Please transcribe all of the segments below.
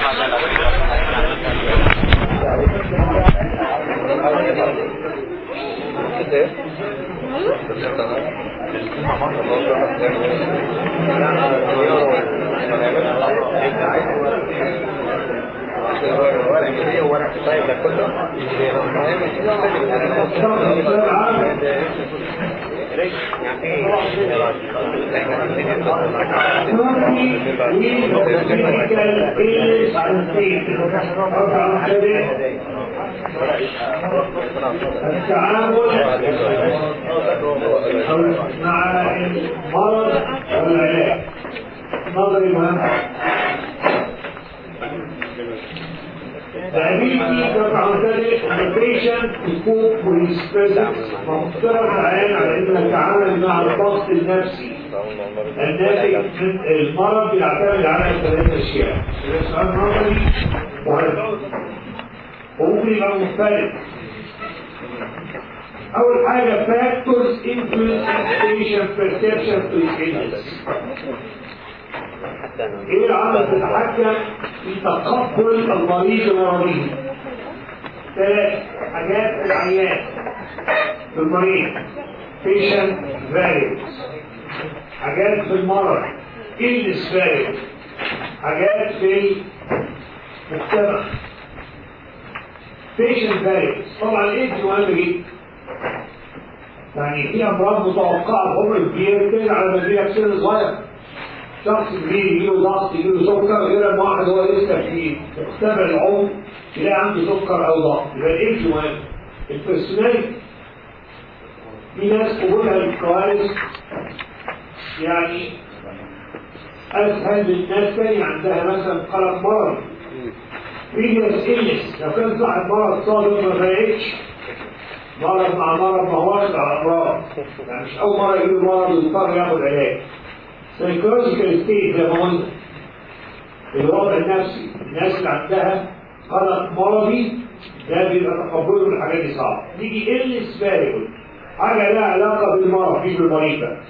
التعامل مع المرض والعلاج نظري مهم ability to counter the patient to cope with his presence مفترض العين على انه يتعامل مع الضغط النفسي الناتج من المرض بيعتمد على ثلاث اشياء ده سؤال نظري مهم وممكن يبقى مختلف أول حاجة factors influence patient perception to illness ايه العمل تتحكم في تقبل المريض المرضي ثلاث حاجات العيان في المريض patient variables حاجات في المرض illness variables حاجات في المجتمع patient variables طبعا الايدز مهم جدا يعني في امراض متوقعه بعمر كبير بتنزل على مدينه في سن صغير شخص كبير يجيله ضغط يجيله سكر غير لما واحد هو لسه في مختبر العمر يلاقي عنده سكر او ضغط يبقى الايدز مهم البرسوناليتي في ناس قبولها للكوارث يعني اسهل من ناس تاني عندها مثلا قلق مرضي previous illness لو كان صاحب مرض صادق ما فرقتش مرض مع مرض ما هوش على امراض يعني مش اول مره يجيله مرض ويضطر ياخد علاج psychological state زي ما قلنا الوضع النفسي الناس اللي عندها قلق مرضي ده بيبقى تقبله الحاجات دي صعب نيجي illness variable حاجه لها علاقه بالمرض مش بالمريض بقى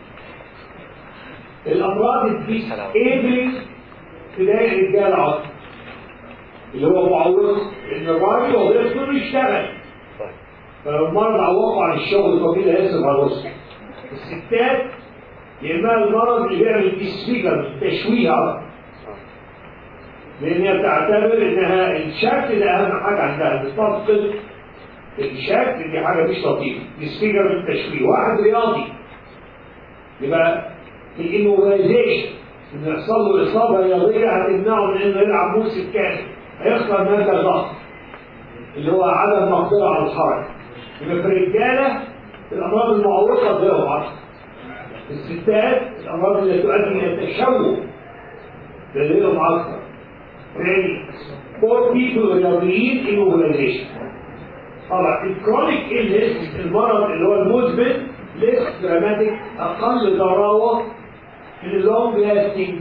الامراض الديسابلنج تلاقي الرجاله عضل اللي هو معوض ان الراجل وظيفته انه يشتغل فلو المرض عوقه عن الشغل طويل هيصرف على الوسط الستات يا اما المرض اللي بيعمل ديسفيجر تشويه عضل لان هي بتعتبر انها الشكل ده اهم حاجه عندها بتفقد الشكل دي حاجه مش لطيفه ديسفيجر التشويه واحد رياضي يبقى الانوفايزيشن ان يحصل له اصابه رياضيه هتمنعه من انه يلعب موسم كامل هيخسر مادة ضغط اللي هو عدم مقدرة على الحركة يبقى في الرجالة الأمراض المعوقة غير بعض الستات الأمراض اللي تؤدي إلى التشوه غيرهم أكثر يعني فور بيبل رياضيين immobilization طبعا الكرونيك إلنس المرض اللي هو المزمن ليس دراماتيك أقل ضراوة من اللونج لاستنج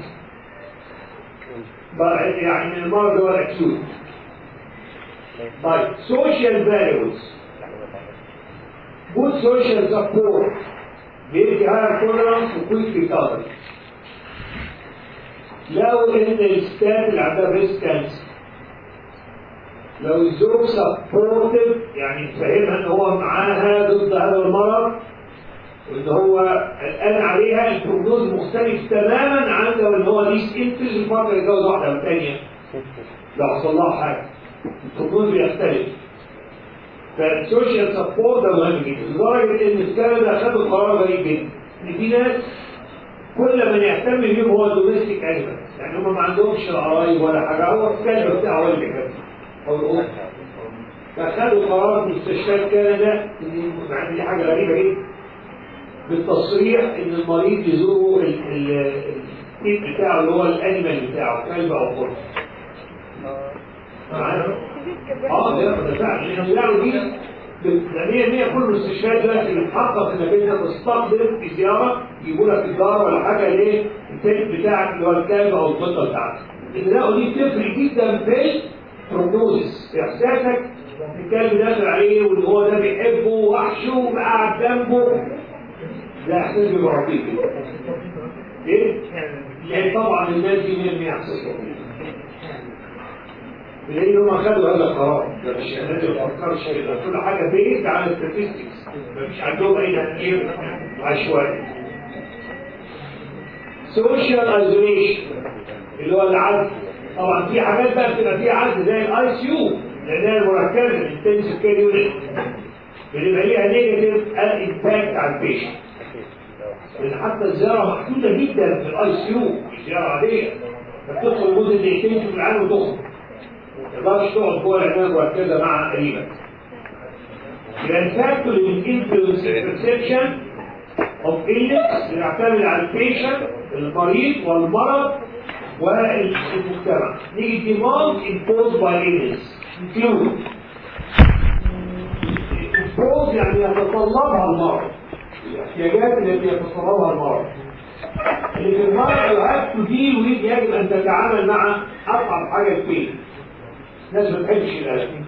يعني من المرض اللي هو الاكيوت طيب social values good social support بيدي higher tolerance و quick recovery لو ان الستات اللي عندها بريست كانسر لو الزوج سبورتيف يعني فاهمها ان هو معاها ضد هذا المرض وان هو قلقان عليها البروجنوز مختلف تماما عن لو ان هو ليس انتج الفتره يتجوز واحده والثانيه لو حصل لها حاجه البروجنوز بيختلف فالسوشيال سبورت ده مهم جدا لدرجه ان الكندا خدوا قرار غريب جدا ان في ناس كل من يهتم بيهم هو الدوميستيك انيمال يعني هم ما عندهمش القرايب ولا حاجه هو الكلب بتاعه هو اللي كده او الام فخدوا قرار في مستشفيات كندا ان دي حاجه غريبه جدا بالتصريح ان المريض يزوره التيب بتاعه اللي هو الانيمال بتاعه كلب او قرص اه ده ده فعلا لان الزراعه دي لان هي كل المستشفيات دلوقتي بتحقق انك انت تستقبل في زياره يجيبوا لك الدار ولا حاجه ليه التيب بتاعك اللي هو الكلب او القطه بتاعتك الزراعه دي بتفرق جدا في البروجنوزس في احساسك الكلب داخل عليه وان هو ده بيحبه وحشه وقاعد جنبه ده احساس بيبقى لطيف ايه؟ لان طبعا الناس دي مين بيحصل بدليل هم خدوا هذا القرار ده مش الناس ما بتفكرش كده كل حاجه بيت على الستاتستكس مفيش عندهم اي تفكير عشوائي سوشيال ايزوليشن اللي هو العزل طبعا في حاجات بقى بتبقى فيها عزل زي الاي سي يو لانها مركبه الانتنسيف كير يونت بيبقى ليها نيجاتيف امباكت على البيشنت لان حتى الزياره محدوده جدا في الاي سي يو مش زياره عاديه بتدخل لمده دقيقتين تشوف العالم وتخرج ما تقدرش تقعد جوه العنايه مركزه مع قريبك يبقى الفاكتور الانفلونس perception of illness بنعتمد على البيشنت المريض والمرض والمجتمع نيجي demand imposed by illness include imposed يعني يتطلبها المرض الاحتياجات التي يتطلبها المرض اللي في المرض you have to deal with يجب ان تتعامل مع اصعب حاجه البين الناس ما بتحبش الالم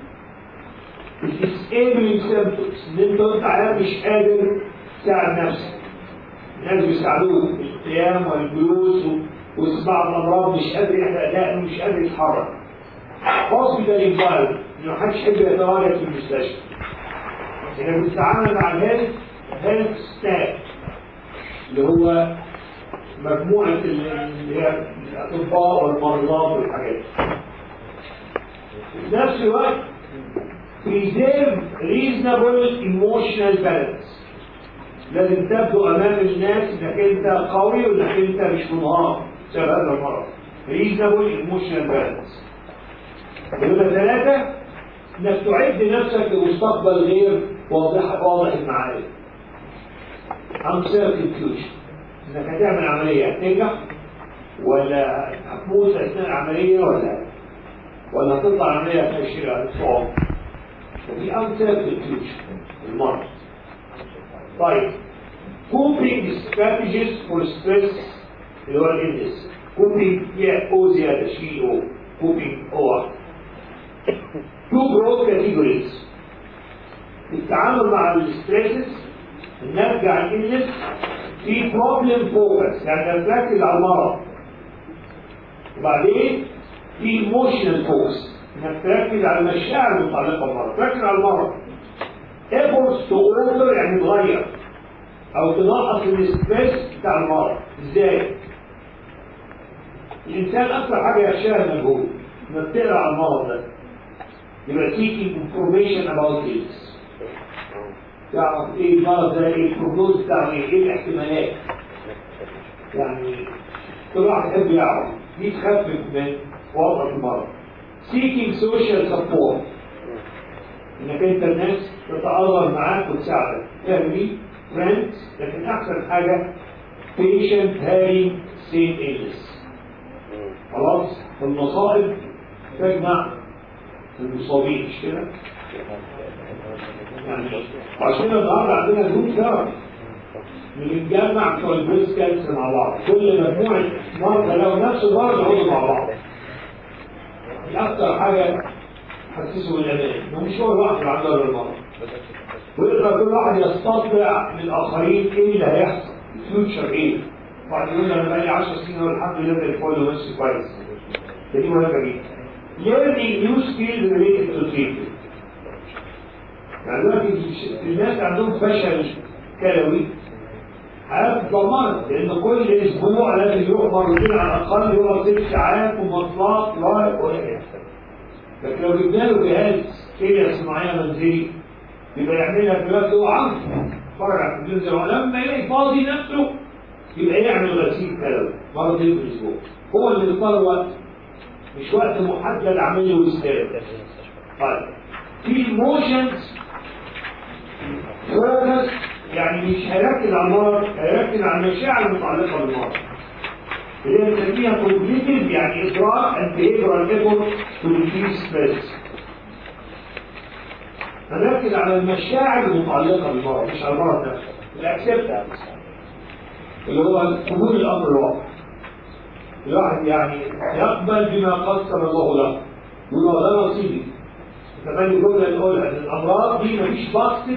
disabling symptoms ان انت وانت عيان مش قادر تساعد نفسك الناس بيساعدوك القيام والجلوس وبعض الامراض مش قادر يحرق دقنه مش قادر يتحرك hospital environment انه محدش يحب يتواجد في المستشفى احنا بنتعامل مع الهيلث هيلث ستاف اللي هو مجموعة اللي هي الأطباء والمرضى والحاجات دي. في نفس الوقت preserve reasonable emotional balance لازم تبدو امام الناس انك انت قوي وانك انت مش منهار بسبب هذا المرض reasonable emotional balance يبقى ثلاثة انك تعد نفسك لمستقبل غير واضح واضح المعارف uncertain future انك هتعمل عملية هتنجح ولا هتموت اثناء العملية ولا ولا هتطلع عملية فاشلة صعب فدي uncertain future المرض طيب coping strategies for stress اللي هو الإلنس coping فيها او زيادة شيء او coping او واحد two broad categories التعامل مع الستريسز نرجع الإلنس في problem focus يعني نركز على المرض وبعدين في emotional focus انك تركز على المشاعر المتعلقه بالمرض تركز على المرض efforts to alter يعني تغير او تنقص الستريس بتاع المرض ازاي الانسان اكثر حاجه يخشاها المجهول انك تقرا على المرض ده يبقى seeking information about it تعرف ايه المرض ده ايه البروجنوز بتاعه ايه ايه الاحتمالات يعني كل واحد يحب يعرف دي تخفف من وضع المرض seeking social support انك انت الناس تتعاون معاك وتساعدك family friends لكن احسن حاجه patient having same illness خلاص المصائب تجمع المصابين مش كده؟ يعني عشان النهارده عندنا جروب ثيرابي بنتجمع بتوع البريست كانسر مع بعض كل مجموعه مرضى لو نفس المرض يقعدوا مع بعض دي اكتر حاجه تحسسه بالامان انه مش هو الواحد اللي عنده المرض ويقدر كل واحد يستطلع من الاخرين ايه اللي هيحصل الفيوتشر ايه واحد يقول لي انا بقالي 10 سنين والحمد لله زي الفل ونفسي كويس دي مهمه جدا learning new skills related to treatment يعني دلوقتي الناس عندهم فشل كلوي هتتدمر لان كل اسبوع لازم يروح مرتين على الاقل يقعد ست ساعات ومواصلات رايح وراجع لكن لو جبنا له جهاز كليه صناعيه منزلي يبقى يعملها في نفسه هو عنده يتفرج على التلفزيون لما يلاقي فاضي نفسه يبقى يعمل غسيل كلوي مرتين في الاسبوع هو اللي بيختار وقت مش وقت محدد عامل له استاد طيب في ايموشنز فوكس يعني مش هيركز على المرض هيركز على المشاعر المتعلقه بالمرض اللي هي بنسميها كوجنيتيف يعني ادراك اند بيهيفيرال ايفورت تو ريديوس ستريس هنركز على المشاعر المتعلقه بالمرض مش على المرض نفسه الاكسبتنس اللي هو قبول الامر الواقع الواحد يعني يقبل بما قسم الله له يقول ده نصيبي كمان الجمله الاولى ان الامراض دي مفيش باسكت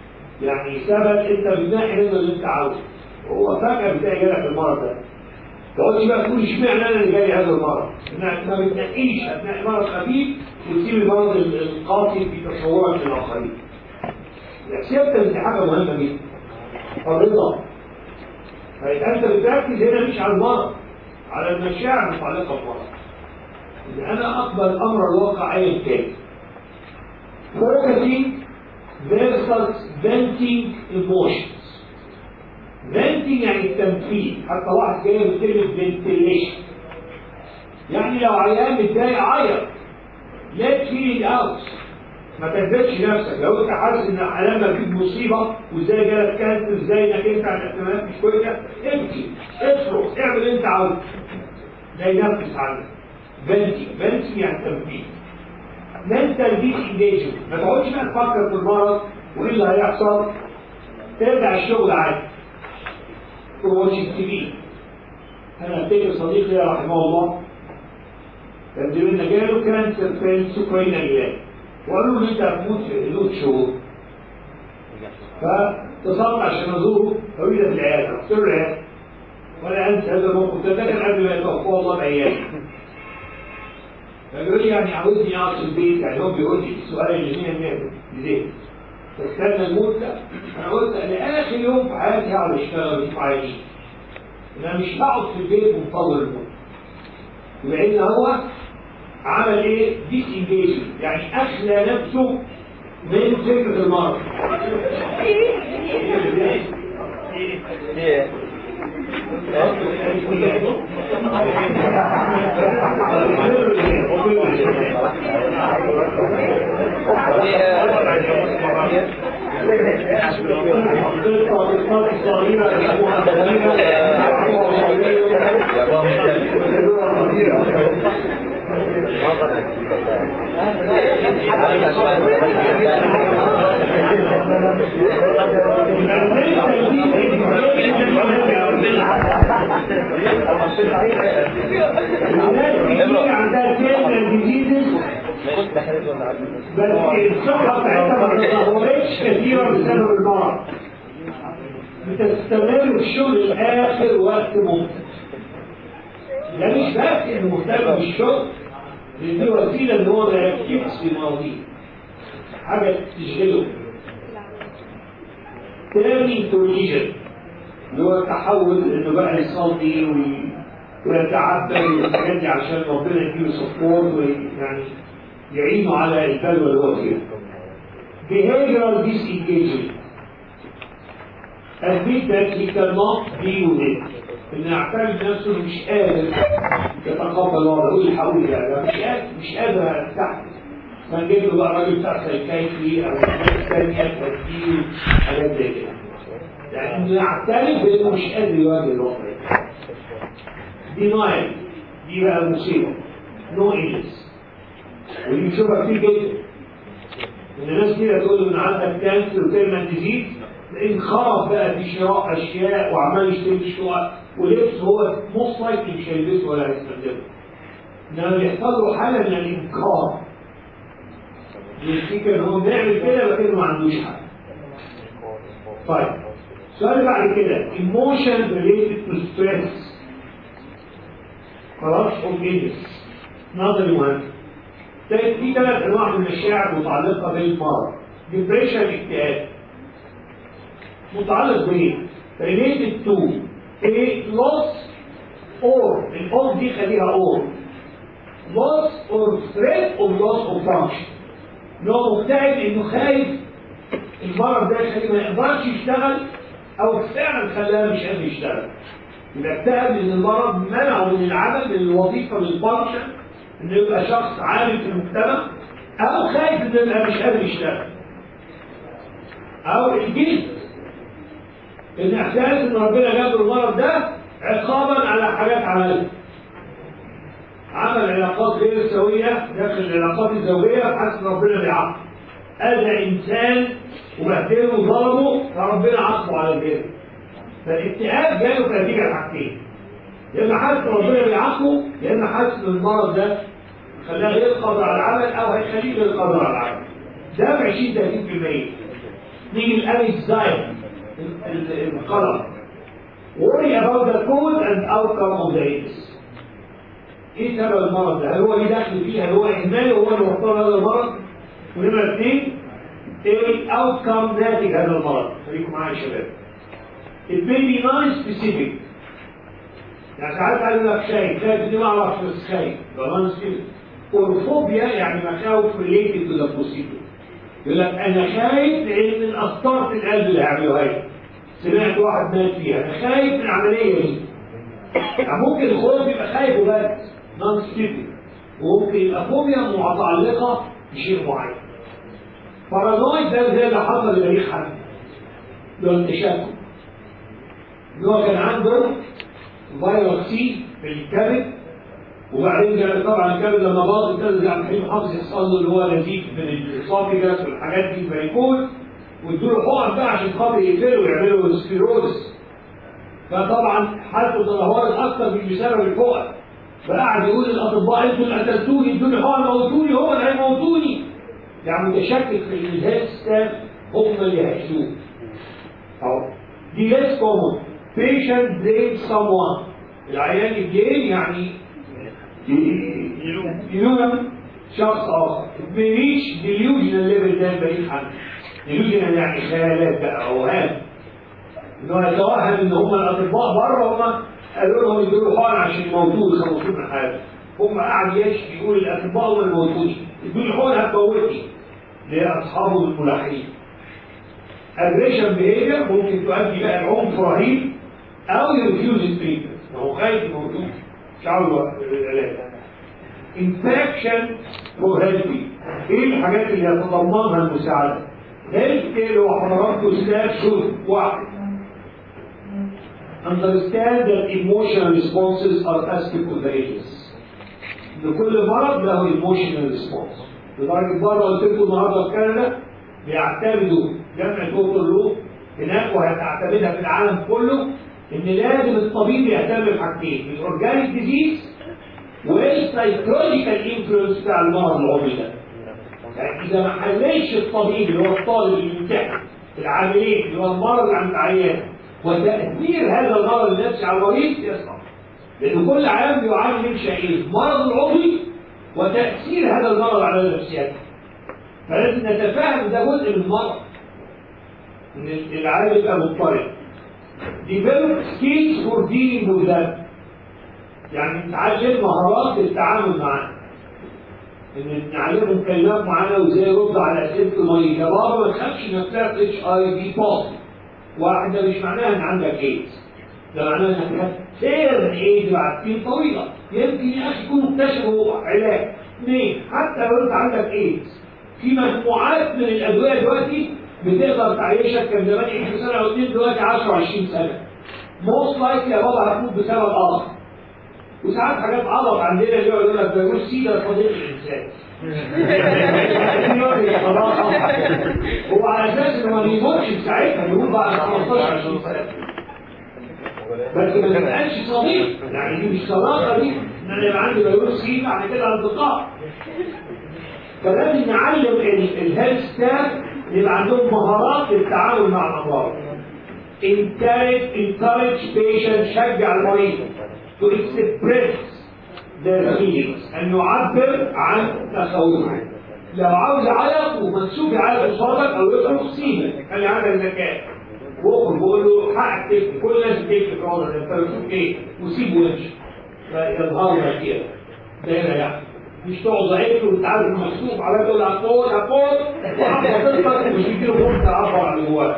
يعني سبب انت بتنقي منه اللي انت عاوزه هو فجاه بتلاقي جالك المرض ده تقعدش بقى تقول اشمعنى انا اللي جاي هذا المرض ما بتنقيش اثناء مرض خفيف وتسيب المرض القاتل في تصورك للاخرين الاكسبتنس دي حاجه مهمه جدا الرضا فيبقى انت بتركز هنا مش على المرض على المشاعر المتعلقه بالمرض ان انا اقبل امر الواقع ايا كان focusing versus venting emotions venting يعني التنفيذ حتى واحد جاي بكلمه ventilation يعني لو عيان متضايق عيط let feel it out ما تهددش نفسك لو انت حاسس ان لما فيك مصيبه وازاي جالك كانسر ازاي انك انت على احتمالات مش كويسه ابكي اصرخ اعمل اللي انت عاوزه ده ينفس عنك فنتي فنتي يعني تنفيذ منتال ديس انجيجمنت ما تقعدش بقى تفكر في المرض وايه اللي هيحصل ترجع الشغل عادي واتش تي في انا افتكر صديقي رحمه الله كان زميلنا جاله كانسر في سكرين ايام وقالوا له انت هتموت في حدود شهور فاتصلت عشان ازوره قالوا لي في العياده رحت له العياده ولا انسى هذا الموقف ده ده كان قبل ما يتوفى والله بايام فبيقول لي يعني عاوزني اقعد في البيت يعني هو بيقول لي السؤال اللي 100 ليه؟ تستنى الموت ده انا قلت انا اخر يوم في حياتي هقعد اشتغل واشوف عايشين انا مش هقعد في البيت منتظر الموت يبقى ان هو عمل ايه؟ ديس انجيجمنت يعني اخلى نفسه من فكره المرض عندها كلمة جديدة بس الصحة بتاعتها ما تتطورش كثيرا بسبب المرض بتستمر في الشغل لآخر وقت ممكن ده مش بس انه مهتم بالشغل لان دي وسيله ان هو ما يركزش في مواضيع حاجه تشغله تاني توليجن اللي هو التحول انه بقى يصلي وي- ويتعبد والحاجات دي عشان ربنا يديله سبورت ويعني يعينه على البلوى اللي هو فيها. Behavioral disengagement. Admit that he cannot be with it. ان يعترف نفسه إنه مش قادر يتقبل الوضع يقول الحقوني لا لا مش قادر مش قادر استحمل فنجيب له بقى راجل بتاع سايكايتري او حاجات ثانيه تفكير حاجات زي كده يعني يعترف بانه مش قادر يواجه الوضع دينايل دي بقى المصيبه نو ايجنس ودي بنشوفها كتير جدا ان الناس كده تقول له ان عندك كانسر وتيرمان ديزيز انخرط بقى في شراء اشياء وعمال يشتري شقق ولبس هو موست لايكلي مش هيلبسه ولا هيستخدمه انما بيحصل له حاله من الانكار يفتكر ان هو بيعمل كده لكنه ما عندوش حاجه طيب السؤال اللي بعد كده emotion related to stress خلاص اوبينيس نظري مهم طيب في ثلاث انواع من المشاعر متعلقه بالمرض ديبريشن اكتئاب متعلق بايه؟ related to a loss or الأور دي خليها or loss or threat or loss of function ان هو مكتئب انه خايف المرض ده يخليه ما يقدرش يشتغل او فعلا خلاه مش قادر يشتغل يبقى اكتئب لان المرض منعه من العمل من الوظيفه من الفانكشن انه يبقى شخص عامل في المجتمع او خايف انه يبقى مش قادر يشتغل او الجلد ان احساس ان ربنا جاب له المرض ده عقابا على حاجات عملها عمل علاقات غير سويه داخل العلاقات الزوجيه فحس ان ربنا بيعاقبه اذى انسان وبهدله وظلمه فربنا عاقبه على البر فالاكتئاب جاله في نتيجه حاجتين يا اما حاسس ان ربنا بيعاقبه يا اما حاسس ان المرض ده خلاه غير قادر على العمل او هيخليه غير قادر على العمل ده ب 20 30% نيجي الانكزايتي القلق worry about the cause and outcome of the illness ايه سبب المرض ده؟ هل هو ليه دخل فيه؟ هل هو اهمال هو اللي وصل هذا المرض؟ ونمرة اثنين ايه الاوتكم ناتج هذا المرض؟ خليكم معايا يا شباب. It may be non-specific. يعني ساعات قال لك خايف، خايف دي ما اعرفش بس خايف، ده non-specific. والفوبيا يعني مخاوف related to the procedure. يقول لك انا خايف لان من قسطره القلب اللي هيعملوها لي. سمعت واحد مات فيها، انا خايف من العمليه دي. يعني ممكن الخوف يبقى خايف وبس نون سبيسيفيك وممكن يبقى فوبيا متعلقه بشيء معين. بارانويد ده زي اللي حصل لبليغ حمد. ده التشكك. ان هو كان عنده فيروس سي في الكبد وبعدين كان طبعا الكبد لما باظ ابتدى عبد الحليم حافظ يحصل له اللي هو نزيف من الاسوفيجاس والحاجات دي فيكون وادوا له حقن بقى عشان خاطر يقفلوا ويعملوا سكليروز فطبعا حالته تدهورت اكثر من بسبب الحقن فقعد يقول للاطباء انتوا اللي قتلتوني ادوني حقن موتوني هو اللي هيموتوني يعني متشكك في ان الهيلث ستاف هم اللي هيحشوه اهو دي ليس كومون patient blames someone العيان يبلين يعني يلوم شخص اخر it may reach delusional level ده بعيد عنه delusional يعني خيالات بقى اوهام ان هو يتوهم ان هم الاطباء بره هم قالوا لهم يدوا حقن عشان يموتوه يخلصوه من حاجه هم قاعد يشكي يقول الاطباء هم اللي موتوني ادوني حقن هتموتني لاصحابه الملاحقين aggression behavior ممكن تؤدي بقى لعنف رهيب او يرفيوز التريتمنت ما هو خايف موجود مش عاوز العلاج انفكشن وهيلثي ايه الحاجات اللي يتضمنها المساعده؟ هيلث كير هو حضراتكم ستاف شوف واحد understand that emotional responses are aspect of the illness لكل مرض له emotional response لدرجه بره قلت لكم النهارده في كندا بيعتمدوا جامعه دكتور لو هناك وهتعتمدها في العالم كله ان لازم الطبيب يهتم بحاجتين الاورجانيك ديزيز والسايكولوجيكال انفلونس بتاع المرض العضوي ده يعني اذا ما حللش الطبيب اللي هو الطالب اللي بيمتحن العاملين اللي هو المرض عند العيان وتاثير هذا المرض النفسي على المريض يصعب لان كل عام بيعاني من شيئين المرض العضوي وتاثير هذا المرض على النفسيات فلازم نتفاهم ده جزء من المرض ان العالم يبقى مضطرب develop skills for dealing with that يعني نتعلم مهارات للتعامل معاه ان نعلمهم كلمات معينه وازاي يرد على اسئله المريض يا بابا ما تخافش انك تاخد اتش اي في بوزيتيف واحد ده مش معناها ان عندك ايدز ده معناه انك هتسير ايدز بعد سنين طويله يمكن يا اخي يكونوا اكتشفوا علاج اثنين حتى لو انت عندك ايدز في مجموعات من الادويه دلوقتي بتقدر تعيشك كان زمان يعيش سنه او اثنين دلوقتي 10 20 سنه موست لايك يا بابا هتموت بسبب اخر وساعات حاجات عضل عندنا اللي يقول لك فيروس سي ده صديق الانسان هو على اساس انه ما بيموتش ساعتها بيقول بعد 15 20 سنه بس ما تبقاش صديق يعني دي مش صداقه دي ان انا يبقى عندي فيروس سي بعد كده اصدقاء فلازم نعلم الهيلث ستاف يبقى عندهم مهارات للتعامل مع الامراض encourage encourage patient شجع المريض to express their feelings أن يعبر عن تخوفه لو عاوز يعيط ومنسوب يعيط قصادك أو يصرخ سيبك خلي عندك ذكاء واخرج بقول له حقك تكتب كل الناس بتكتب في عمرك انت بتشوف ايه وسيبه وامشي فيظهر لك كده ده هنا يعني مش تقعد ضعيف وانت عارف مكتوب على تقول هتقول هتقول وحضرتك مش يجي له فرصه تعبر عن اللي جواك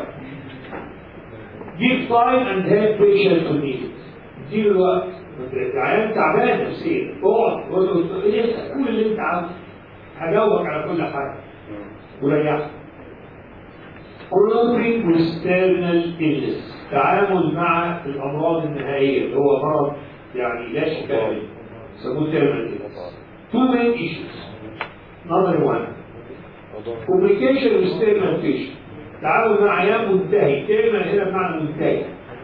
give time and help patient to need it اديله الوقت العيان تعبان نفسيا اقعد قول له اسال كل اللي انت عاوزه هجاوبك على كل حاجه وريحك Coping with terminal illness تعامل مع الامراض النهائيه اللي هو مرض يعني لا شفاء له يسموه terminal illness two main issues number one communication with terminal patient تعامل مع عيان منتهي terminal هنا بمعنى منتهي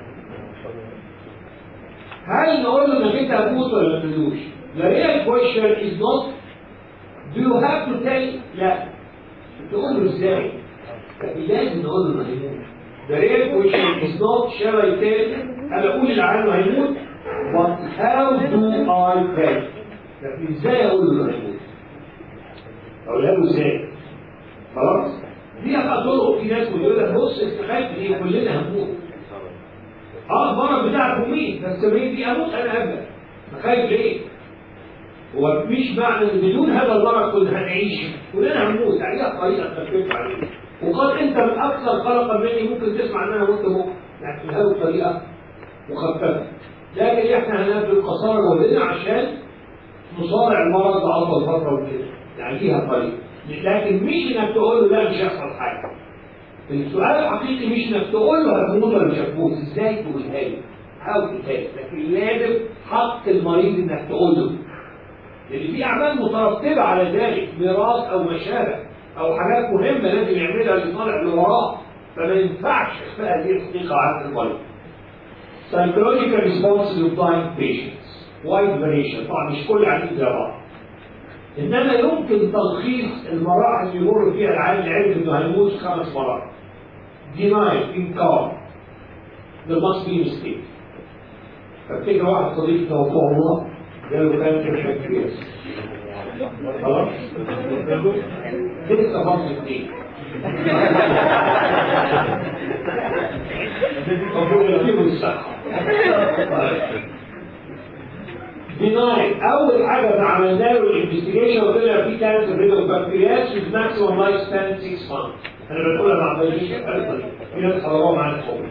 هل نقول له انك انت هتموت ولا ما تموتش؟ The real question is not do you have to tell لا تقول له ازاي؟ لازم نقول له انه هيموت The real question is not shall I tell انا اقول العيان هيموت but how do I pray لكن ازاي اقول له هيموت اقولها له ازاي خلاص دي بقى طرق في ناس بيقول لك بص انت خايف ايه كلنا هنموت اه المرض بتاعك مميت بس مين دي اموت انا ابدا خايف ليه؟ هو مش معنى ان بدون هذا المرض كنا هنعيش كلنا هنموت عليها طريقه تخفف عليه وقد انت من اكثر قلقا مني ممكن تسمع ان انا مت بكره لكن هذه الطريقه مخففه لكن احنا هنبذل قصارى جهدنا عشان نصارع المرض بافضل فتره وكده يعني ليها طريقه لكن مش انك تقول له لا مش هيحصل حاجه السؤال الحقيقي مش انك تقول له هتموت ولا مش هتموت ازاي تقولها له حاول تقولها لكن لازم حق المريض انك تقول له لان في اعمال مترتبه على ذلك ميراث او مشابه او حاجات مهمه لازم يعملها اللي طالع اللي وراه فما ينفعش اخفاء هذه الحقيقه عن المريض psychological response to blind patients wide variation طبعا مش كل عديد زي بعض انما يمكن تلخيص المراحل اللي يمر فيها العيان اللي عرف انه هيموت خمس مراحل denied انكار there must be mistake فافتكر واحد صديقي توفاه الله قال له كان كده كبير خلاص لسه فاضل اثنين ربنا يديله الصحة denied أول حاجة عملنا له الانفستيجيشن وطلع في كانسر ريدو بكتيرياس with maximum life span 6 months أنا بقولها مع بلاش في ناس حضروها معانا الصبح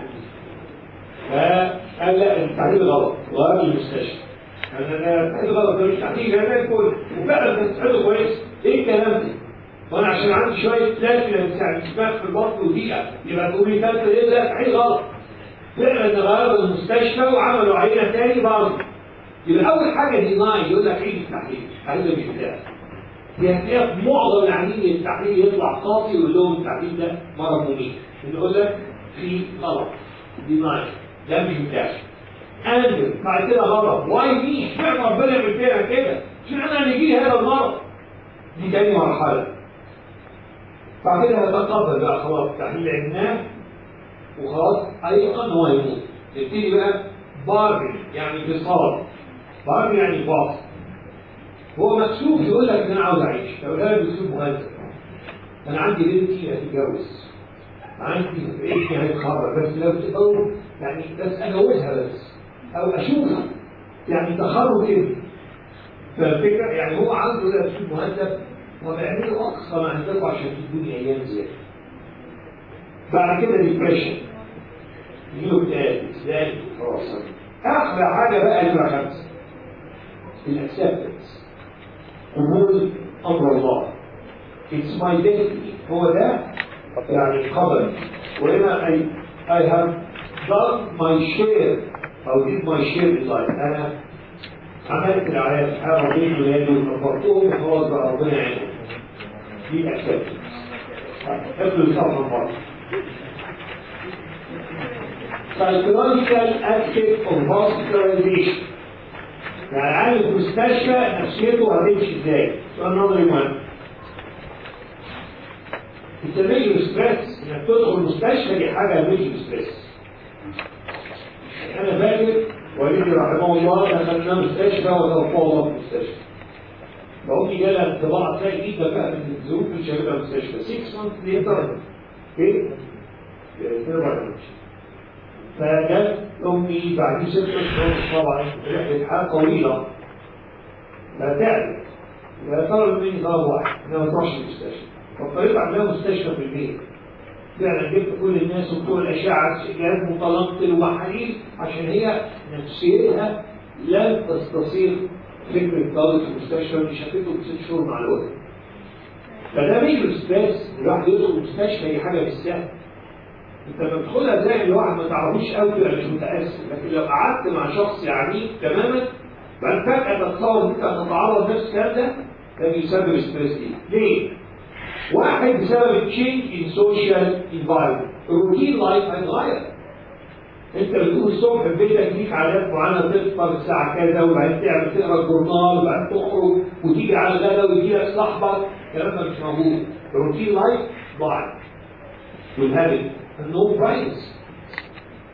فقال لا التحليل غلط غير المستشفى انا التحليل غلط ده مش تحليل ده زي الفل وفعلا تستحيله كويس ايه الكلام ده؟ وانا عشان عندي شويه تلاتة يعني انتفاخ في البطن ودقيقه يبقى تقول لي تلاتة ايه لا تحليل غلط فعلا غيروا المستشفى وعملوا عينه تاني برضه يبقى اول حاجه ديناي يقول لك عيد التحليل التحليل ده مش بتاعك دي هتلاقيها في معظم العيانين التحليل يطلع قاسي ويقول لهم التحليل ده مرض مميت يقول لك في غلط ديناي ده مش بتاعك انزل بعد كده غلط واي دي اشمعنى ربنا يعمل فيها كده؟ اشمعنى نجي هذا المرض؟ دي تاني مرحله بعد كده هتقبل بقى خلاص تحليل عدناه وخلاص ايقن هو يموت نبتدي بقى باربي يعني بصار باربي يعني باص هو مكسوف يقول لك ان انا عاوز اعيش لو ده باسلوب مهذب انا عندي بنتي هتتجوز عندي ابني هيتخرج بس لو تقول يعني بس اجوزها بس او اشوفها يعني تخرج ابني فالفكره يعني هو عنده ده اسلوب مهذب وبيعملوا اقصى ما عنده عشان تدوني ايام زياده بعد كده ديبريشن يجيله اكتئاب ازاي خلاص اخر حاجه بقى نمره خمسه الاكسبتنس قبول امر الله It's my destiny هو ده يعني قدر وهنا I, I have done my share أو did my share in life أنا عملت العيال أنا ربيت ولادي وكبرتهم وخلاص بقى ربنا يعينهم دي acceptance حفظ الصفحة مرة psychological aspect of hospitalization يعني عامل في مستشفى نفسيته هتمشي ازاي؟ سؤال نظري مهم. بتسميه ستريس انك تدخل مستشفى دي حاجه ميجر ستريس. انا فاكر والدي رحمه الله دخلنا مستشفى وتوفاه الله في المستشفى. فأمي جالها انطباع سيء جدا بقى من الظروف اللي شافتها في المستشفى 6 مانث ليتر ايه؟ فجت امي بعد ست اشهر طبعا رحله حياه طويله فتعبت لا طلب مني طلب واحد انها ما تروحش المستشفى فاضطريت اعملها مستشفى في البيت فعلا جبت كل الناس وبتوع الاشعه جهاز متنقل ومحاليل عشان هي نفسيتها لن تستصيغ فكره طالب في المستشفى اللي شافته بست شهور مع الوقت فده مش ستريس الواحد يدخل المستشفى هي حاجه مش سهله انت لما تدخلها زي الواحد ما تعرفوش قوي تبقى مش متاثر لكن لو قعدت مع شخص عنيف تماما بعد فجاه تتصور انك هتتعرض نفس الكلام ده ده بيسبب ستريس دي ليه؟ واحد بسبب تشينج ان سوشيال انفايرمنت الروتين لايف هيتغير انت بتقول الصبح في بيتك ليك عادات معينه تفطر الساعه كذا وبعدين تعمل تقرا الجورنال وبعدين تخرج وتيجي على الغدا ويجي لك صاحبك الكلام ده مش موجود الروتين لايف ضاع والهابت النوم برايفسي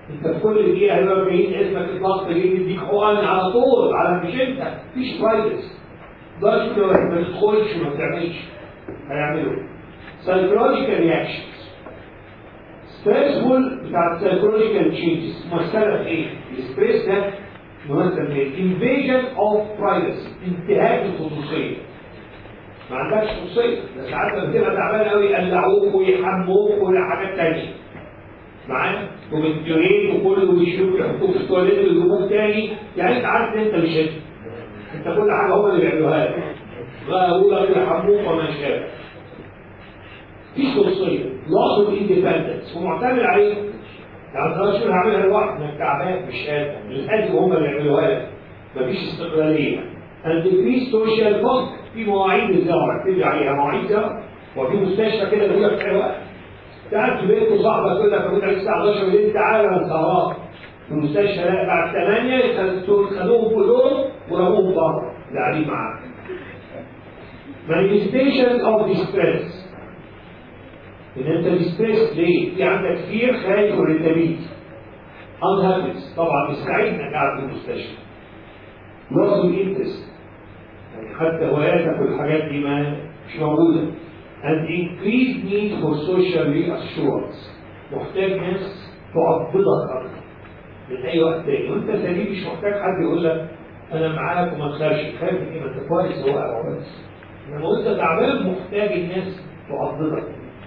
انت في كل دقيقه هيبقى جايين اسمك الضغط جاي يديك حقن على طول على مش انت مفيش برايفس ضغط ما تدخلش وما تعملش هيعملوا سايكولوجيكال رياكشنز ستريسفول بتاع السايكولوجيكال تشينجز مؤثره في ايه؟ الستريس ده ممثل في انفيجن اوف برايفسي انتهاك الخصوصيه ما عندكش خصوصيه ده ساعات لما بتبقى تعبان قوي يقلعوك ويحموك ولا حاجات تانيه معايا وبالجرين وكله ويشوف يحطوك في التواليت ويجيبوك تاني يعني انت عارف ان انت مش انت انت كل حاجه هم اللي بيعملوها لك بقى يقول لك يحموك وما شابه مفيش خصوصيه loss of independence ومعتمد عليه يعني ما تقدرش هعملها لوحدي انك تعبان مش قادر لازم هم اللي يعملوها لك مفيش استقلاليه and decrease social contact في مواعيد الزرع تيجي عليها مواعيد زرع وفي مستشفى كده بيقول لك حلوه تعال في بيت وصاحبك يقول لك ابوك عليك الساعه 11 بالليل تعالى انا سهران في المستشفى لا بعد 8 خدوهم كلهم ورموهم بره اللي قاعدين معاك manifestation of distress ان انت distress ليه؟ في عندك فير خايف وريتابيلتي unhappiness طبعا مش سعيد انك قاعد في المستشفى loss of interest يعني حتى هواياتك والحاجات دي ما مش موجوده and increased need for social reassurance محتاج ناس تعضدك اكتر من اي وقت تاني وانت سليم مش محتاج حد يقول لك انا معاك وما تخافش خايف ايه ما انت كويس هو كويس انما وانت تعبان محتاج الناس تعضدك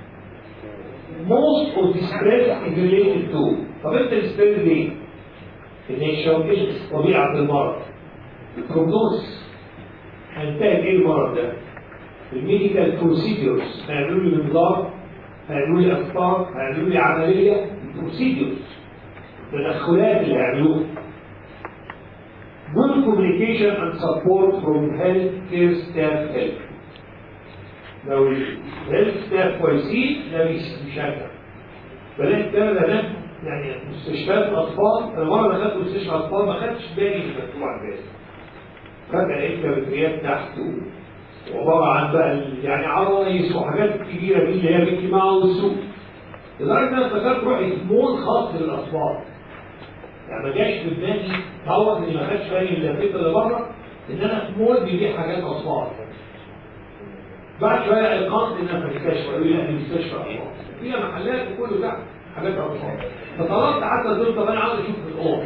most of the stress is related to طب انت الستريس ليه؟ النيشن طبيعه المرض البروجنوز هينتهي بايه المرض ده؟ الميديكال بروسيدورز هيعملوا لي منظار هيعملوا لي اخطار هيعملوا لي عمليه بروسيدورز التدخلات اللي هيعملوها good communication and support from health care staff help لو الهيلث ستاف كويسين ده بيشجع بلاقي كده هناك يعني مستشفيات الاطفال انا مره دخلت مستشفى اطفال ما خدتش بالي من مكتوب على الباب فجاه لقيت كافيتريات تحت وعباره عن بقى يعني عرايس وحاجات كبيره دي اللي هي ميكي ماوس لدرجه ان انا افتكرت روحي مول خاص للاطفال يعني ما جاش في دماغي تعوض اني ما خدش بالي من اللفيت اللي بره ان انا في مول بيبيع حاجات اطفال بعد شويه ايقنت ان انا في المستشفى قالوا لي لا دي مستشفى اطفال فيها محلات وكله تحت حاجات اطفال فطلبت حتى قلت طب انا عاوز اشوف في الاوض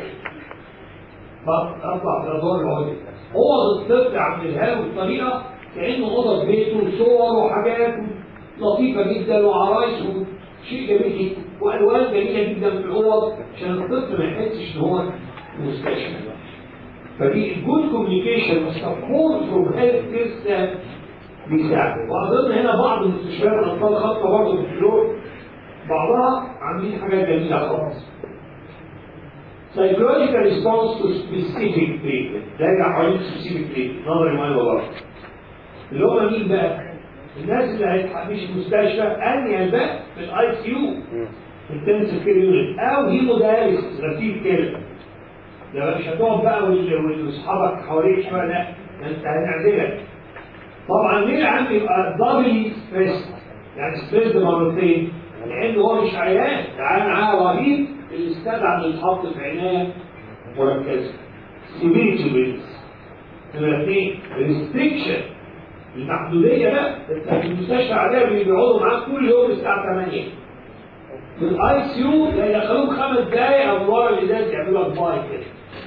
فاطلع في الادوار العليا اوض الطفل عاملها له بطريقه كانه اوضه بيته وصور وحاجات لطيفه جدا وعرايس وشيء جميل جدا والوان جميله جدا في الاوض عشان الطفل ما يحسش ان هو في مستشفى فدي الجود كوميونيكيشن والسبورت فروم هيلث كير ستاف بيساعد واظن هنا بعض المستشفيات الاطفال خاصه برضه في الفلور بعضها عاملين حاجات جميله خالص psychological response to specific treatment ده حوالين specific treatment نظري مال وغلط اللي هم مين بقى؟ الناس اللي هيتحبش مستشفى انيل بقى في الاي سي يو انتنسيف كير يونت او هيموداياليس غسيل كلى ده مش هتقعد بقى واصحابك حواليك شويه لا ده انت هنعزلك طبعا ليه العم يبقى دبل ستريس يعني ستريس مرتين لان هو مش عيان ده عيان معاه رهيب اللي استدعى انه يتحط في عنايه مركزه سيفيريتي ويلز نمرة اثنين ريستريكشن المحدوديه بقى انت في المستشفى عاديه بيقعدوا معاك كل يوم الساعه 8 في الاي سي يو يدخلوك خمس دقايق او ورا الازاز يعملوا لك باي كده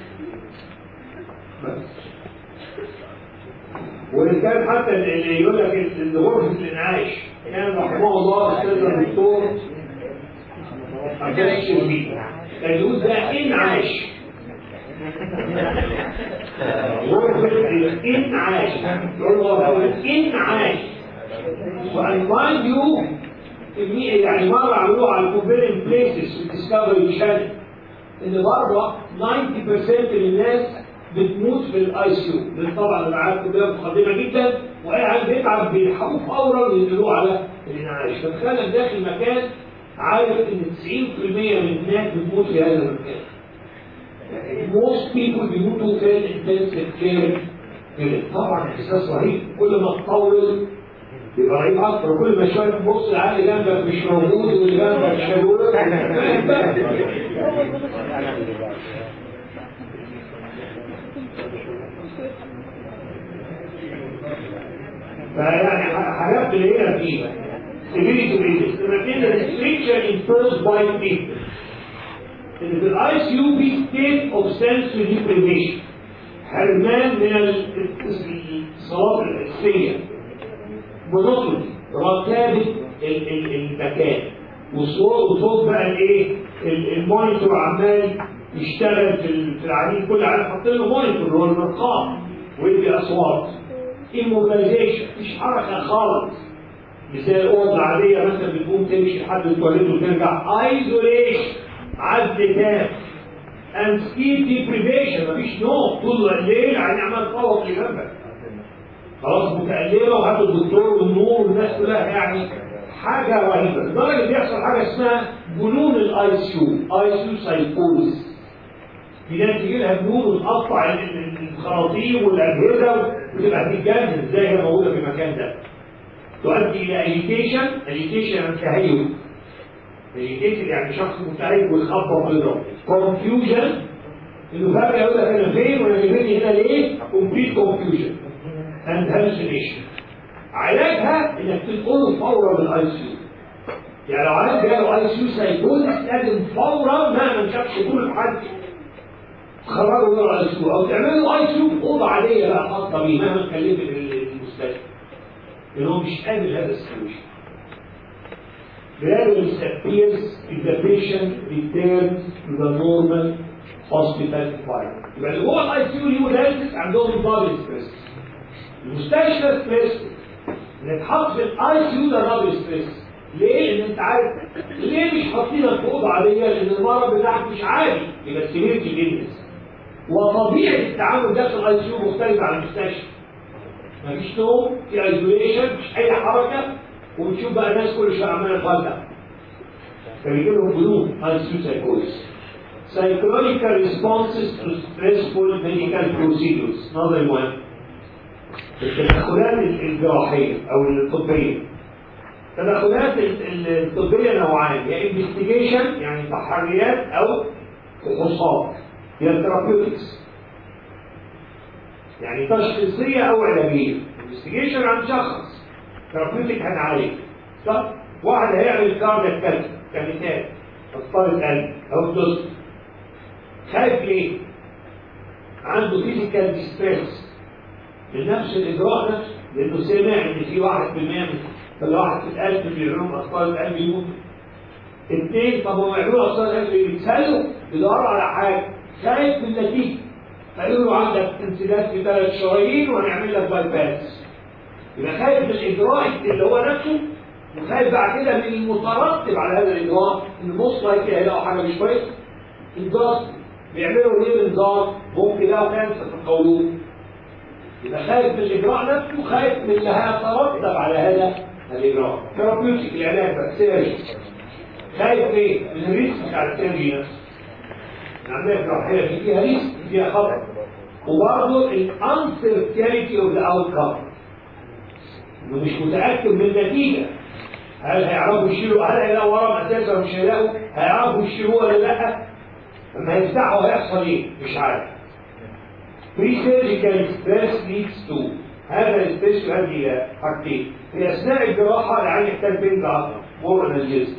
بس وإن كان حتى اللي يقول لك ان غرفة الإنعاش كان رحمه الله أستاذ الدكتور عبد الشربي كان يقول ده إنعاش غرفة الإنعاش يقول له الإنعاش وأن mind you يعني مرة عملوها على الكومبيرين بليسز في ديسكفري شانل إن بره 90% من الناس بتموت في الاي سي يو لان طبعا العيال كلها متقدمه جدا واي عيال بيتعب بيلحقوه فورا وينقلوه على الانعاش فتخيل داخل مكان عارف ان 90% من الناس بتموت في هذا المكان most people بيموتوا في الانتنسيف كير طبعا احساس رهيب كل ما تطول يبقى رهيب اكتر كل ما شويه تبص العقل جنبك مش موجود واللي جنبك شغول فيعني حاجات اللي هي فيها severity ranges لكن restriction imposed by people ان في الاي سي يو في state of sensory deprivation حرمان من الصلاه الحسيه مونوتوني رتابه المكان وصوت وصوت بقى الايه المونيتور عمال يشتغل في العديد كل عدد حاطين له مونيتور هو المرقام ويدي اصوات immobilization مفيش حركه خالص مثال الاوضه العاديه مثلا بتقوم تمشي لحد التواليت وترجع ايزوليشن عزل تام and sleep deprivation مفيش نوم طول الليل عيني عمال تصوت اللي جنبك خلاص متألمة وهات الدكتور والنور والناس كلها يعني حاجة رهيبة لدرجة بيحصل حاجة اسمها جنون الاي سي يو اي سي يو سايكوز في ناس تجي لها جنون وتقطع الخراطيم والاجهزه وتبقى تتجنن ازاي هي موجوده في المكان ده تؤدي الى اجيتيشن اجيتيشن يعني تهيؤ اجيتيشن يعني شخص متهيئ ويخبط ويضرب كونفيوجن انه فجاه يقول لك انا فين وانا جايبني هنا ليه؟ كومبليت كونفيوجن اند هالوسينيشن علاجها انك تنقله فورا للاي سي يو يعني لو عايز جاله اي سي يو سايكوزس لازم فورا ما ما شافش طول حد تخرجوا من الاي سي يو او تعملوا اي سي يو في اوضه عاديه بقى خاصه بيه مهما اتكلمت في المستشفى لان هو مش قابل هذا السولوشن gradually appears if the patient returns to the normal hospital environment. يبقى اللي جوه الاي سي يو الهيمودايلسيس عندهم دبل ستريس. المستشفى ستريس اللي اتحط في الاي سي يو ده دبل ستريس. ليه؟ لان انت عارف ليه مش حاطينك في اوضه عاديه؟ لان المرض بتاعك مش عادي يبقى سيفيرتي جينيس. وطبيعه التعامل ده في الاي سي يو مختلفه عن المستشفى. مفيش نوم في ايزوليشن مفيش اي حركه وبتشوف بقى الناس كل شويه عماله تولع فبيجي لهم جنون اي سي يو سايكوزس psychological responses to stressful medical procedures نظري مهم التدخلات الجراحيه او الطبيه التدخلات الطبيه نوعان يا انفستيجيشن يعني تحريات او فحوصات هي الثيرابيوتكس يعني تشخيصيه او علاجيه انفستيجيشن عن شخص ثيرابيوتك هنعالج صح واحد هيعمل كاردياك كالت كمثال اطفال القلب او الدوس خايف ليه؟ عنده فيزيكال ديستريس من نفس الاجراء نفسه لانه سمع ان في 1% من كل واحد في القلب بيعملوا اطفال القلب يموتوا اثنين طب هم يعملوا اطفال القلب بيتسالوا يدوروا على حاجه خايف من النتيجه فيقولوا له عندك انسداد في ثلاث شرايين وهنعمل لك باي باس يبقى خايف من الاجراء اللي هو نفسه وخايف بعد كده من المترتب على هذا الاجراء ان موست لايكلي هيلاقوا حاجه مش كويسه الجاز بيعملوا ليه نظام ممكن يلاقوا كانسر في القولون يبقى خايف من الاجراء نفسه خايف من اللي هيترتب على هذا الاجراء ثيرابيوتيك العلاج بقى سيرجي خايف ليه؟ من الريسك بتاع السيرجي نفسه العمليه الجراحيه دي فيها ريسك فيها خطر وبرضه الانسرتينتي اوف ذا اوت كام انه مش متاكد من النتيجه هل هيعرفوا يشيلوا هل هيلاقوا ورم اساسا ولا مش هيلاقوا هيعرفوا يشيلوه ولا لا لما يفتحوا هيحصل ايه مش عارف بري سيرجيكال ستريس ليدز تو هذا الستريس يؤدي الى حاجتين في اثناء الجراحه العين يحتاج بنج اكتر مور انالجيزم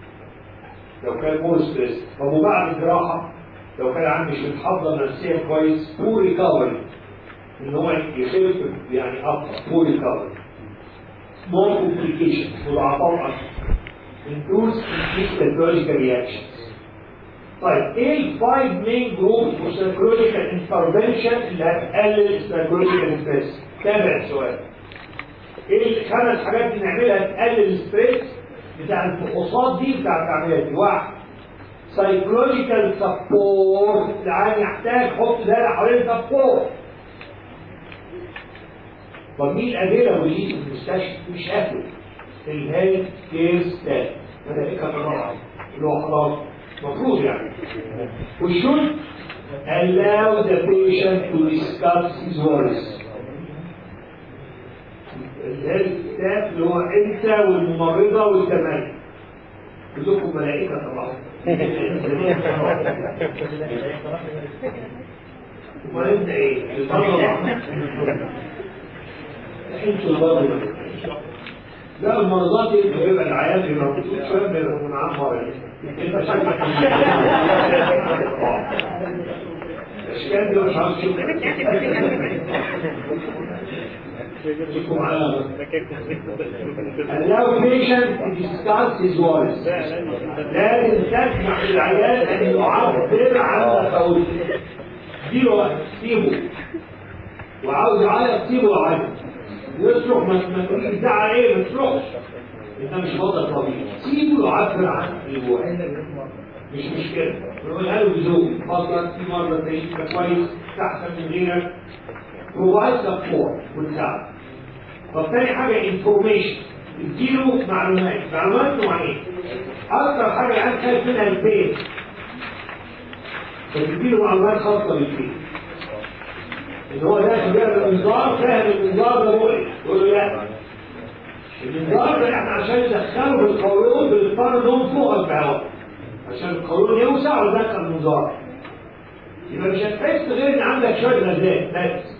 لو كان مور ستريس طب وبعد الجراحه لو كان العين مش متحضر نفسيا كويس بور ريكفري ان هو يخف يعني اكتر بور ريكفري small complications مضاعفات اكتر includes increased psychological reactions طيب ايه الفايف مين جروب في psychological intervention اللي هتقلل psychological ستريس؟ تابع السؤال. ايه الخمس حاجات اللي نعملها تقلل الستريس بتاع الفحوصات دي بتاع العمليات دي؟ واحد psychological support العيان يحتاج حط دايره حوالين support طب مين الادله وليه في المستشفى؟ مش اهله الهيلث كير ستاف ملائكه الرابعه اللي هو خلاص المفروض يعني we should allow the patient to discuss his worries الهيلث ستاف اللي هو انت والممرضه والزمايل كلكم ملائكه طبعا امال انت ايه؟ الطلبه انتوا البرضه لا المرضات دي بيبقى العيال بيبقى موجود شويه بيبقى منعمر انت شكلك الاشكال دي مش عارف شو يكون على allow patient to discuss his worries لازم تسمح للعيال ان يعبر عن تخوفه اديله وقت سيبه وعاوز يعيط سيبه يعيط يصرخ ما ما تقولش بتاع ايه ما تصرخش انت مش بطل طبيعي سيبه يعبر عن اللي جواه مش مشكله نقولها له بذوق اتفضل في مره تعيش كويس احسن من غيرك provide support وتساعد طب تاني حاجه انفورميشن اديله معلومات معلومات نوعين اكتر حاجه الان خايف منها البيت فتديله معلومات خاصه بالبيت ان هو ده بيعمل الانذار فاهم الانذار ده مؤلم يقول له لا الانذار ده احنا عشان ندخله في القولون بنضطر نقوم فوق البهواء عشان القولون يوسع ويدخل الانذار يبقى مش هتحس غير ان عندك شويه غازات بس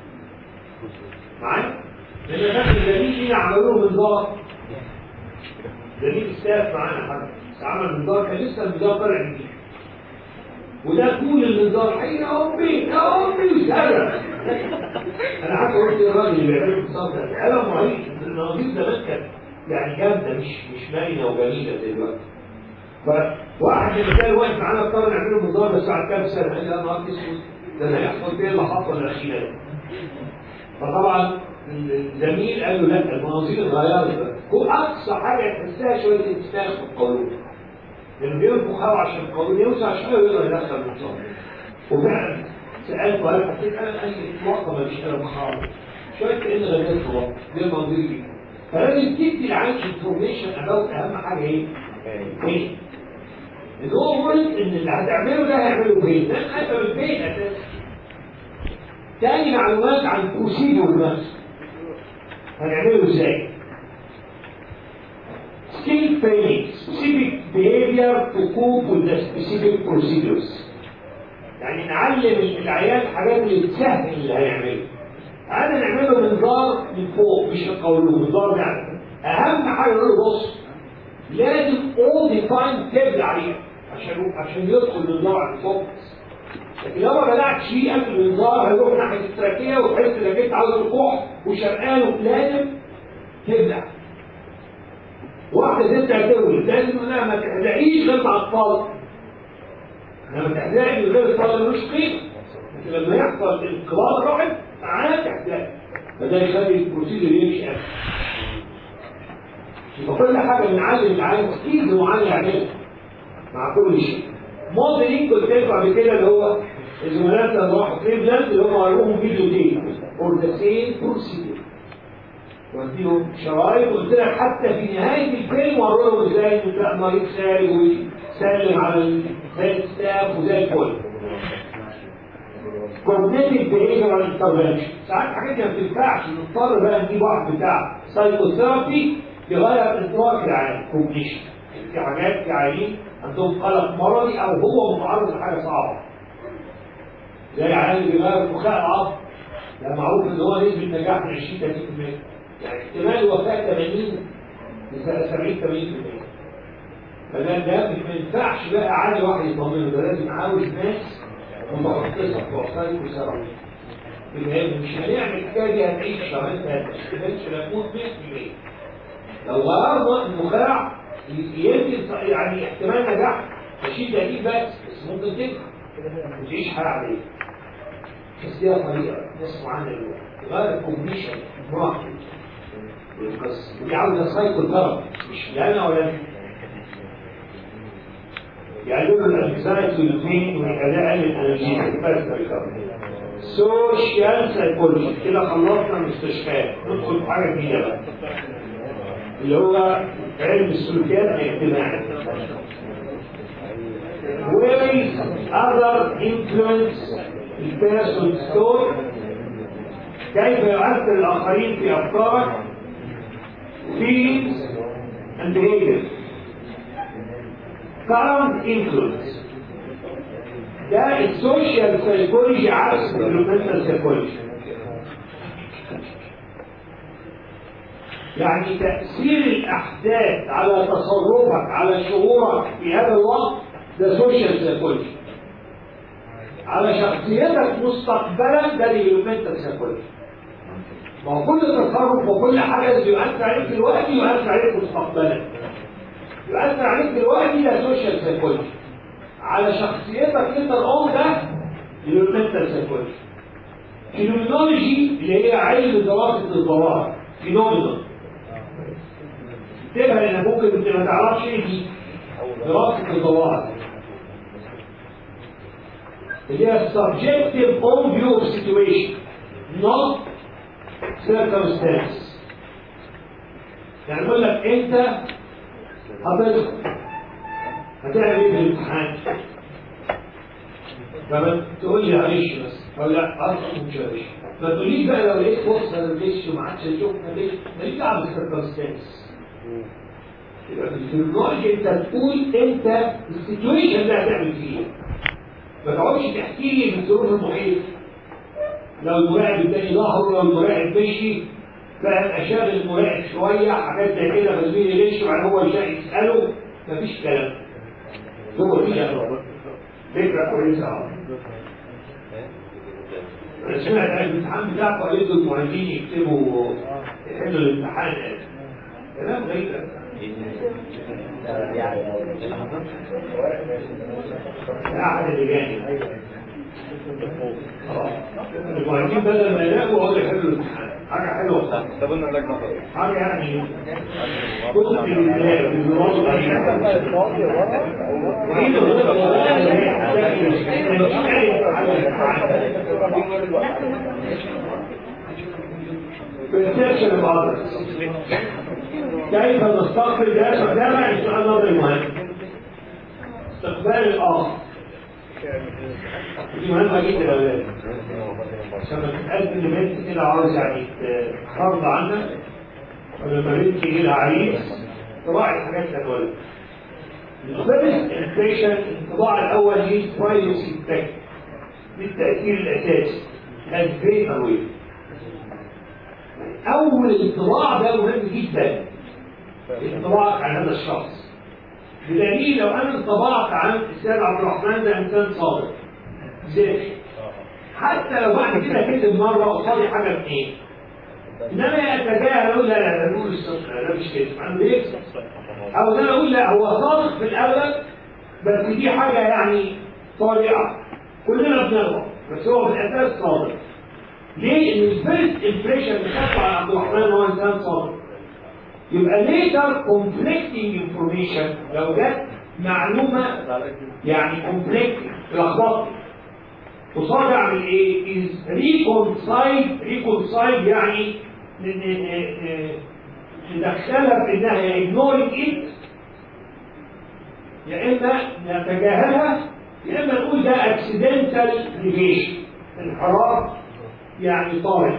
معايا؟ لان فاكر الجميل فينا عملوا له منظار جميل استاف معانا حد عمل منظار كان لسه المنظار طالع جديد وده كل المنظار حي يا امي يا امي وسرع انا حتى قلت للراجل اللي بيعمل المنظار ده قلم رهيب المناظير زمان كانت يعني جامده مش مش باينه وجميله زي دلوقتي فواحد اللي كان واقف معانا اضطر نعمله منظار بس بعد كام سنه قال لي يا نهار اسود ده انا هيحصل فيا اللي حصل الاخيره دي فطبعا الزميل قال له لا المناظير اتغيرت هو اقصى حاجه تحسها شويه انتفاخ في القولون لانه بينفخ هوا عشان القولون يوسع شويه ويقدر يدخل النظام وفعلا سالته هل حسيت انا اي اطلاقا ما فيش انا خالص شويه كان غازات في بطني دي المناظير دي فلازم تدي العيال انفورميشن اباوت اهم حاجه ايه؟ ايه؟ ان هو قلت ان اللي هتعمله ده هيعمله فين؟ ده حاجه من البيت اساسا تاني معلومات عن البروسيدور نفسه هنعمله ازاي؟ skill training, specific behavior to cope with the specific procedures. يعني نعلم العيال الحاجات اللي تسهل اللي هيعمله. انا نعمله منظار من فوق مش القولون منظار يعني اهم حاجه نقول له بص لازم all the time تبدا عليها عشان عشان يدخل المنظار على الفوق لكن لو ما بدأتش فيه قبل الانذار هيروح ناحيه التراكيه وتحس انك انت عاوز تروح وشرقان لازم تبدا واحده ست هتولد لازم انها ما تحرقيش غير مع الطالب لما تحرقي من غير الطالب ملوش قيمه لكن لما يحصل انقباض الرحم معاه تحرقي فده يخلي البروسيجر يمشي اسهل يبقى كل حاجه بنعلم العالم سكيلز معينه يعملها مع كل شيء موديلنج قلت لكم قبل كده اللي هو الزملاء اللي راحوا كليفلاند اللي هم عملوهم فيديو تاني فور ذا سيم بروسيجر وديهم شرايط وقلت لك حتى في نهايه الفيلم وروا لهم ازاي ان المريض خارج ويسلم على الستاف وزي الفل كوجنيتيف بيهيفيرال انترفنشن ساعات حاجات ما بتنفعش نضطر بقى نجيب واحد بتاع سايكوثيرابي يغير ادراك العيان كوجنيشن في حاجات في عيانين عندهم قلق مرضي او هو متعرض لحاجه صعبه زي عيان اللي بيغير النخاع العصب ده معروف ان هو نسبه نجاح من 20 30% يعني احتمال وفاه 80 70 80% فده ده ما ينفعش بقى عادي واحد يطمنه ده لازم عاوز ناس متخصصه بتوع سايكو سيرابي مش هنعمل الحكايه دي هتعيش شهرين ثلاثه مش هنموت 100% لو غيرنا النخاع يمكن يعني احتمال نجاح ماشي تأكيد بس بس ممكن تنجح وتعيش حياة عادية بس دي طريقة ناس معانا دلوقتي غير الكومبيشن براحته القصة ودي عاوزة سايكل ثيرابي مش لا أنا ولا أنت يعلموا الانكزايتي والبين والاداء الانرجي بس سوشيال سايكولوجي كده خلصنا المستشفيات ندخل في حاجه جديده بقى اللي هو علم السلوكيات الاجتماعي ways other influence the person's thought كيف يؤثر الآخرين في أفكارك feelings and behavior current influence ده السوشيال سايكولوجي عكس الديفلوبمنتال سايكولوجي يعني تأثير الأحداث على تصرفك على شعورك في هذا الوقت ده سوشيال سايكولوجي على شخصيتك مستقبلا ده ديفلوبمنتال سايكولوجي ما هو كل تصرف وكل حدث يؤثر عليك دلوقتي يؤثر عليك مستقبلا يؤثر عليك دلوقتي ده سوشيال سايكولوجي على شخصيتك انت الام ده ديفلوبمنتال سايكولوجي فينومينولوجي اللي هي علم دراسه الظواهر فينومينال اكتبها لان ممكن انت ما تعرفش ايه دي دراسه الظواهر اللي هي subjective own view of situation not circumstance يعني بقول لك انت هتدخل هتعمل ايه في الامتحان فما تقول لي معلش بس او لا اصلا مش معلش ما تقوليش بقى لو لقيت فرصه للجيش وما عادش هيشوفنا ليه ماليش دعوه بالسيركمستانس يبقى في التكنولوجيا انت تقول انت السيتويشن اللي هتعمل فيه ما تقعدش تحكي لي من ظروف المحيط لو المراقب اداني ظهره لو المراقب مشي فاهم اشغل المراقب شويه حاجات زي كده فزميلي يمشي وبعدين هو يساله مفيش كلام هو دي فكره كويسه اه انا سمعت عن الامتحان بتاعكم قالوا المعيدين يكتبوا يحلوا الامتحان كلام غريب احد اللجان المعيدين بدل ما يلاقوا هو يحلوا الامتحان حاجه حلوه طب قلنا لك نظر حاجه يعني كتب البلاد بالنظام perception of others كيف نستقبل ده ده بقى السؤال نظري مهم استقبال الاخر دي مهمه جدا يا ولاد عشان ما تتقدم لبنت كده عاوز يعني تحافظ عنها ولما بنت يجي لها عريس تراعي الحاجات اللي هنقولها الفيرست امبريشن الانطباع الاول هي برايفسي افكت دي التاثير الاساسي has great away اول انطباع ده مهم جدا انطباعك عن هذا الشخص بدليل لو انا انطبعت عن السيد عبد الرحمن ده انسان صادق ذكي حتى لو بعد كده كذب مره قصادي حاجه اثنين انما يتجاهل اقول لا لا ده نقول الصدق لا مش كده عنده يكسب او ده اقول لا هو صادق في الاغلب بس دي حاجه يعني طارئه كلنا بنغلط بس هو في الاساس صادق ليه؟ ان الفيرست امبريشن اللي خدته على عبد الرحمن هو انسان صادق يبقى later conflicting information لو جت معلومه يعني conflicting لخبطت قصاد اعمل ايه؟ is reconciled reconciled يعني ندخلها في انها يا ignoring it يا اما نتجاهلها يا اما نقول ده accidental negation انحراف يعني طارئ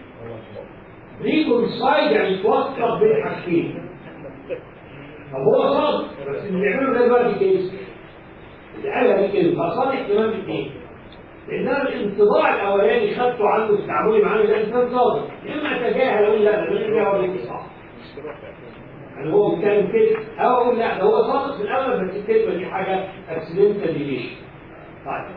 ريكونسايد يعني توثق بين حاجتين طب هو صادق بس اللي بيعمله ده دلوقتي كيس اللي قالها دي كده فصادق كمان اثنين لان الانطباع الاولاني خدته عنه في تعاملي معاه ده انسان صادق يا اما اتجاهل اقول لا ده اللي هو اللي صح يعني هو بيتكلم كده او اقول لا ده هو صادق في الاول بس الكلمه دي حاجه اكسيدنتال ديليشن طيب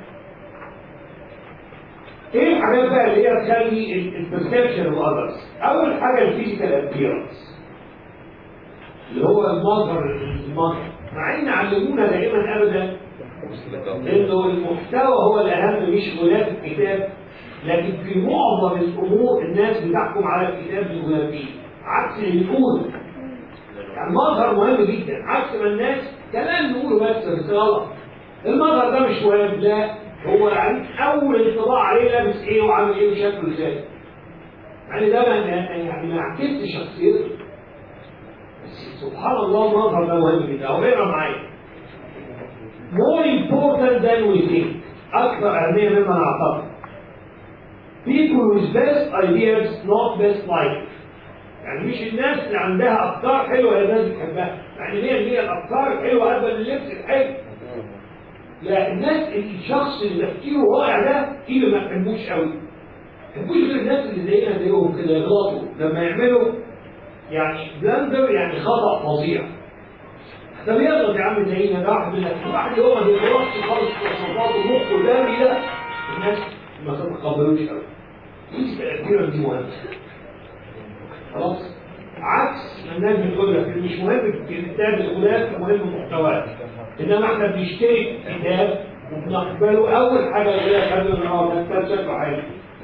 ايه الحاجات بقى اللي هي تخلي البرسبشن اوف اذرز اول حاجه الفيزيكال ابييرنس اللي هو المظهر المظهر مع ان علمونا دائما ابدا انه المحتوى هو الاهم مش غلاف الكتاب لكن في معظم الامور الناس بتحكم على الكتاب بالغلافين عكس اللي بيقول يعني المظهر مهم جدا عكس ما الناس كلام نقوله بس بس غلط المظهر ده مش مهم لا هو يعني اول انطباع عليه لابس ايه وعامل ايه وشكله ازاي يعني ده ما يعني ما يعكسش شخصيته بس سبحان الله المظهر ده مهم جدا اهو اقرا معايا more important than we think اكثر اهميه مما نعتقد people with best ideas not best life يعني مش الناس اللي عندها افكار حلوه هي الناس بتحبها يعني هي اللي هي الافكار الحلوه قبل اللبس الحلو لا الناس الشخص اللي تفكيره رائع ده اللي ما تحبوش قوي ما تحبوش غير الناس اللي زينا زيهم كده يغلطوا لما يعملوا يعني بلندر يعني خطا فظيع ده بيغلط يا عم زينا ده واحد من واحد هو ما بيغلطش خالص في تصرفاته مخه ده لا الناس ما تتقبلوش قوي دي تأثيرا دي مهمة خلاص عكس ما الناس بتقول لك اللي مش مهم الكتاب الغلاف مهم محتواه انما احنا بنشتري كتاب وبنقبله اول حاجه يقول لك هذا النهار ده كتاب شكله حلو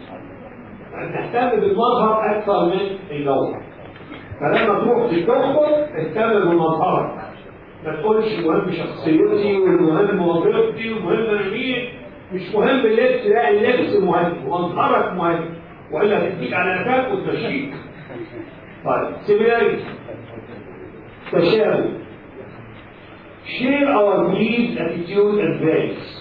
نهتم بالمظهر اكثر من الجوهر فلما تروح تدخل اهتم بمظهرك ما تقولش المهم شخصيتي والمهم وظيفتي والمهم انا مين مش مهم اللبس لا اللبس مهم ومظهرك مهم والا تديك على نفاق وتمشيك طيب سيميلاريتي تشابه share our beliefs attitude and values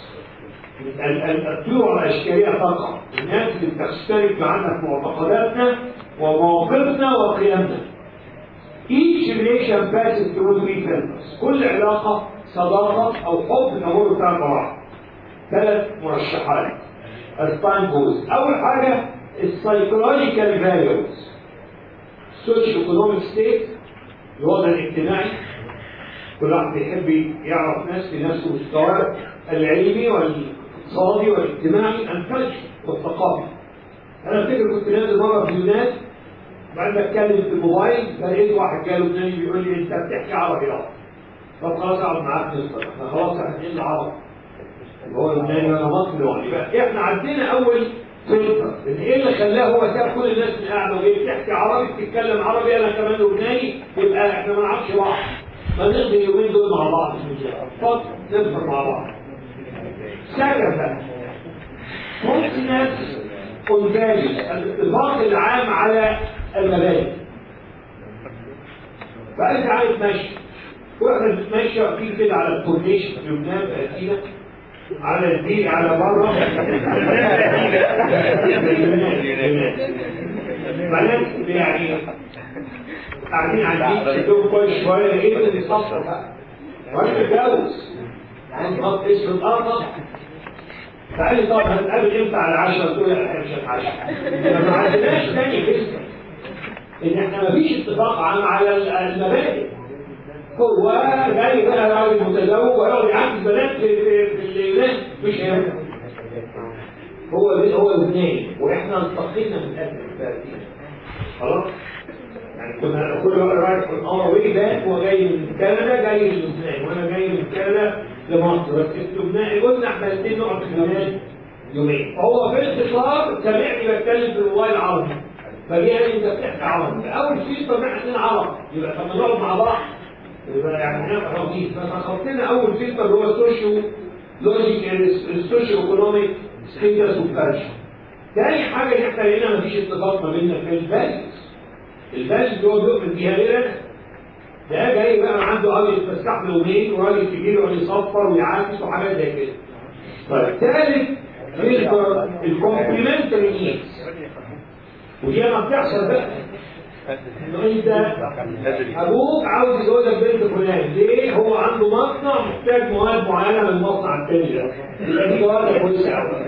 الطيور الأشكالية تقع الناس اللي بتشترك معنا في معتقداتنا ومواقفنا وقيمنا each relation passes through three filters كل علاقة صداقة أو حب تمر بثلاث مراحل ثلاث مرشحات as time goes أول حاجة السايكولوجيكال فاليوز السوشيال ايكونوميك ستيت الوضع الاجتماعي كل واحد بيحب يعرف ناس في نفس مستواه العلمي والاقتصادي والاجتماعي الكلتشر والثقافي انا افتكر كنت نازل مره في اليونان وبعدين بتكلم في الموبايل فلقيت واحد جاله لبناني بيقول لي انت بتحكي عربي اه طب خلاص اقعد معاك نفطر احنا خلاص احنا العرب هو لبناني وانا مصري يبقى احنا عندنا اول فلتر ان ايه اللي خلاه هو ساب كل الناس اللي قاعده وهي بتحكي عربي بتتكلم عربي انا كمان لبناني يبقى احنا ما نعرفش بعض ما نقضي اليومين دول مع بعض اتفضل نفطر مع بعض سكن بقى كونسنس كونفاجس الاتفاق العام على المبادئ فانت عايز ماشي واحنا بنتمشى واقفين كده على الكورنيش في لبنان في اثينا على الدين على بره بنات يعني قاعدين على الدين شكلهم كويس شويه ايه اللي بيصفر بقى راجل اتجوز يعني خط اسود اه طبعا فقال لي طب هنتقابل امتى على العشاء قلت له لا احنا مش هنتعشى ما عندناش تاني كده ان احنا ما فيش اتفاق عام على المبادئ هو جاي بقى راجل متزوج ويقعد يعكس بنات في, في, في اليونان مش هينفع هو هو لبناني واحنا انتقينا من اهل الفاتحه خلاص يعني كنا كل واحد رايح في اه واي باك هو جاي من كندا جاي من لبنان وانا جاي من كندا لمصر بس لبنان قلنا احنا الاثنين نقعد في لبنان يومين فهو في الاتصال سمعني بتكلم في الموبايل عربي فجاء انت بتحكي عربي اول شيء طبعا اثنين عرب يبقى طب نقعد مع بعض يبقى يعني هنبقى راضيين فخطينا اول فيلتر اللي هو السوشيو لوجيك السوشيو ايكونوميك ستيتس وكالتشر تاني حاجه ان احنا لقينا مفيش اتفاق ما بيننا في الفاليوز الفاليوز هو بيؤمن بيها ليه ده جاي بقى عنده راجل يتفسح له يومين وراجل كبير يقعد يصفر ويعاكس وحاجات زي كده طيب ثالث فيلتر الكومبلمنتري نيدز ودي ما بتحصل بقى انه انت ابوك عاوز يجوزك بنت فلان ليه هو عنده مصنع محتاج مواد معينه من المصنع الثاني ده يبقى دي جوازه كويسه قوي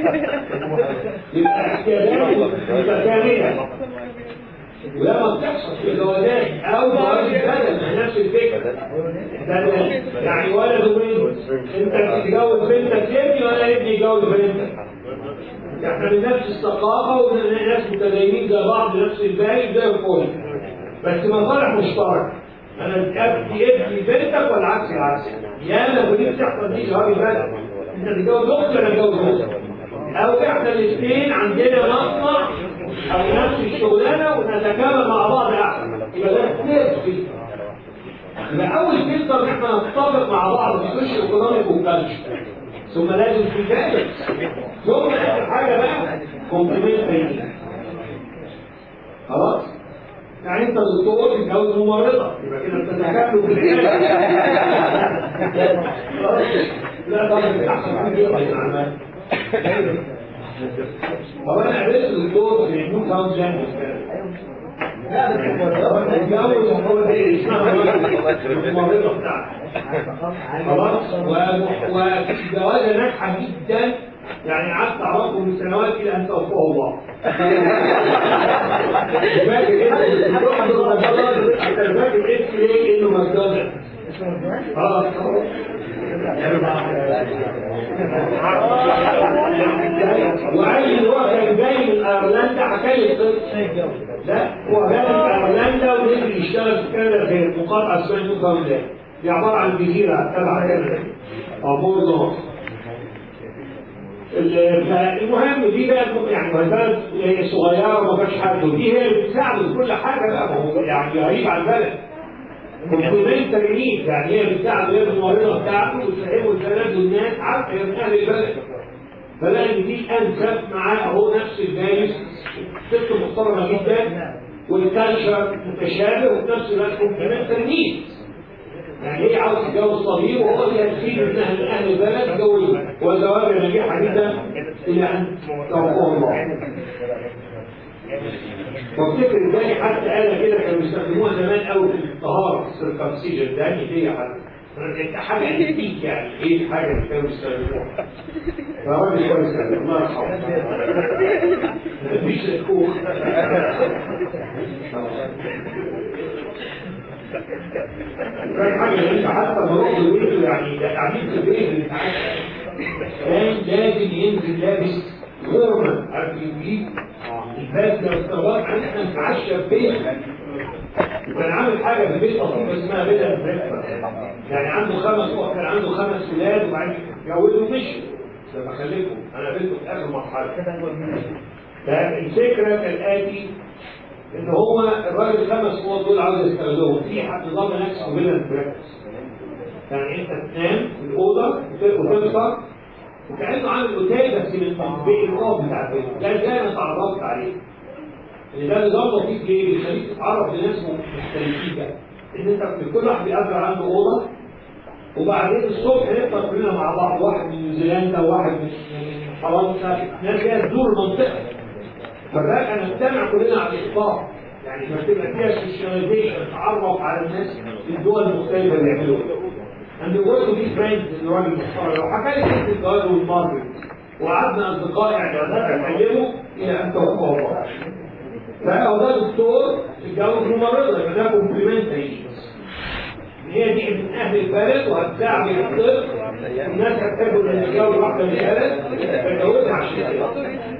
يبقى احتياجاته متكامله ولما بتحصل في جوازات او جواز بدل نفس الفكره بدل يعني ولد وبنت انت تتجوز بنتك ابني ولا ابني يتجوز بنتك احنا من نفس الثقافه وناس متدينين زي بعض نفس الباقي زي الفل بس مصالح مشتركه انا ابني ابني بنتك ولا عكس العكس يا لو دي بتحصل دي جواب البلد انت تتجوز اختي ولا اتجوز اختك او احنا الاثنين عندنا مصنع او نفس الشغلانه ونتكامل مع بعض احسن يبقى ده كتير فيه يبقى اول فلتر ان احنا نتفق مع بعض في السوشيال ايكونوميك والكالتشر ثم لازم في ذلك ثم اخر حاجه بقى كومبلمنت خلاص يعني انت دكتور تتجوز ممرضه يبقى كده بتتكاملوا في لا طبعا احسن من كده يا عمال هو انا عرفت دكتور في نيو كاونت اتجوز هو ده اسمها الممرضة بتاعته خلاص وجوازة ناجحة جدا يعني قعدت اعرفه من سنوات الى ان توفاه الله فاكر انت فاكر اسم ليه انه ماكدونالدز خلاص وعيل هو كان جاي من ايرلندا حكى لي القصه لا هو جاي من ايرلندا ونزل يشتغل في كندا في مقاطعه اسمها نيو كاونلاند دي عباره عن جزيره تبع كندا او بوردو المهم دي بقى يعني البلد هي صغيره وما فيهاش حد ودي هي اللي بتساعده في كل حاجه بقى هو يعني غريب على البلد كومبلمنتري نيد يعني هي بتساعده هي الممرضه بتاعته وتفهمه البلد والناس عارفه هي من اهل البلد فلا ان دي انسب معاه هو نفس الجايز ست محترمه جدا والكالتشر متشابه وفي نفس الوقت كومبلمنتري نيد يعني هي عاوز تتجوز طبيب وهو يكفيه من اهل اهل البلد تجوزه وزواج نجاح جدا الى ان توفاه الله وافتكر ازاي حتى آلة كده كانوا بيستخدموها زمان قوي في الطهارة السيركمسيجن ده هي حاجة انت حاجة انتيك يعني ايه الحاجة اللي كانوا بيستخدموها فراجل كويس يعني الله يرحمه مفيش الكوخ كان حاجة غريبة حتى مروح البيت يعني ده قاعدين في البيت كان لازم ينزل لابس غرمة عارف يجيب البدلة والثواب احنا نتعشى في بيت وكان عامل حاجة في البيت لطيفة اسمها بدل بريكفاست يعني عنده خمس وقت كان عنده خمس ولاد وبعدين اتجوزوا ومشوا لما خلفهم انا بنته في اخر مرحلة فالفكرة كالآتي ان هو الراجل الخمس قوات دول عاوز يستغلهم في حد نظام نفسه بدل بريكفاست يعني انت تنام في الاوضه وتفطر وكانه عامل اوتيل بس من البيت القوم بتاع البيت ده زي ما اتعرفت عليه ان ده نظام لطيف ليه بيخليك تتعرف لناس مختلفين بقى ان انت كل واحد بيأجر عنده اوضه وبعدين الصبح نفطر كلنا مع بعض واحد من نيوزيلندا وواحد من فرنسا ناس جايه تزور المنطقه فبقى نجتمع كلنا على الافطار يعني ما تبقى فيها سوشياليزيشن نتعرف على الناس في الدول المختلفه اللي بيعملوها and the work of these friends اللي الراجل المحترم لو حكى لي قصه الجواز والماركت وقعدنا اصدقاء اعدادات نتكلموا الى ان توفاه الله فهو ده دكتور اتجوز ممرضه يبقى ده كومبلمنتري هي دي من اهل البلد وهتساعد الطب الناس هتحب ان يتجوز واحده من البلد فتجوزها عشان كده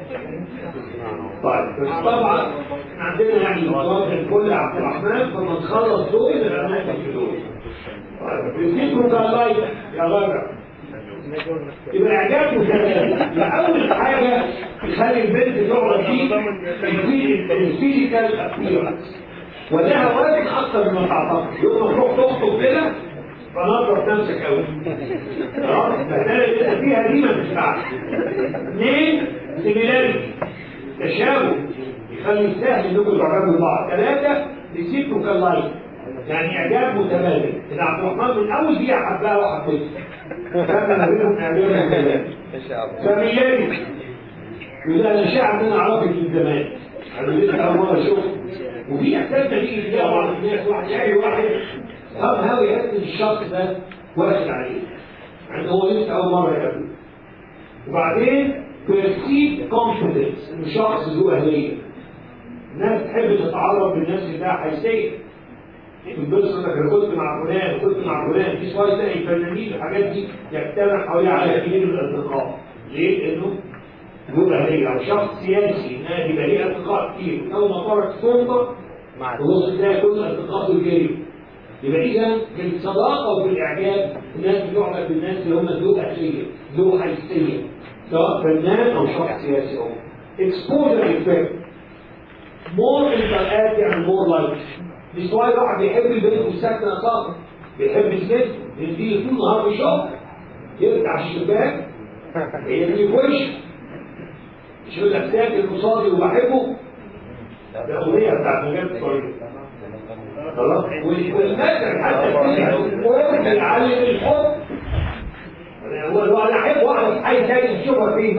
طيب بس طبعا عندنا يعني مصادر الكل عبد الرحمن فلما نخلص دول نبقى ناخد في دول يديكم كاللايت يا غدا يبقى اعجاب متبادل اول حاجه تخلي البنت تقعد فيه الفيزيكال ابيرنس ولها وزن اكثر مما تعتقد يوم ما تروح تخطب كده فنظرة نفسك قوي خلاص المسألة اللي انت فيها دي ما تنفعش اثنين سيميلاريتي تشابه يخلي سهل انكم تعجبوا بعض ثلاثة ريسيبروكال لايف يعني اعجاب متبادل ان عبد الرحمن من اول دقيقه حبها وحبيتها كان ما بينهم اعجاب متبادل فميلاني يقول انا شاعر ان انا اعرفك من زمان انا لسه اول مره اشوفك وفي احساس تيجي في بعض الناس واحد اي واحد طب هاوي يحس الشخص ده واخد عليه يعني هو لسه اول مره يقابله وبعدين perceived confidence انه شخص ذو اهليه الناس تحب تتعرف بالناس بتاع حيثيه تبص انك انا كنت مع فلان كنت مع فلان في شويه تلاقي الفنانين الحاجات دي يجتمع حواليه على كبير من الاصدقاء ليه؟ لانه ذو اهليه او شخص سياسي نادي يبقى ليه اصدقاء كتير اول ما طارت سلطه تبص تلاقي كل اصدقائه الجري يبقى اذا في الصداقه وفي الاعجاب الناس بتعجب بالناس اللي هم ذو اهليه ذو حيثيه سواء فنان او شخص سياسي او exposure effect more interact يعني more like مش واحد واحد بيحب البنت والساكنه صاحبه بيحب الست بيديه طول النهار في شغل يفتح الشباك هي دي وش مش يقول لك ساكن قصادي وبحبه ده اغنيه بتاعت مجال الطريق خلاص والمثل حتى الفيلم بيعلم الحب هو هو انا احب واحد حي تاني تشوفها فين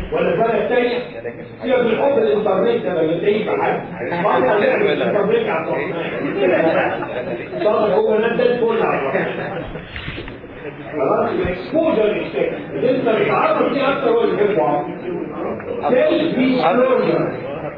ولا بلد تانية سيبك من حب الانترنت ده ما بتلاقيه في حد بعد ما لعب الانترنت على الرحمن طبعا هو ده ده الفل على الرحمن خلاص الاكسبوجر اكسبكت انت بتعرف دي اكتر هو اللي بيحبه سيلف ديسكلوجر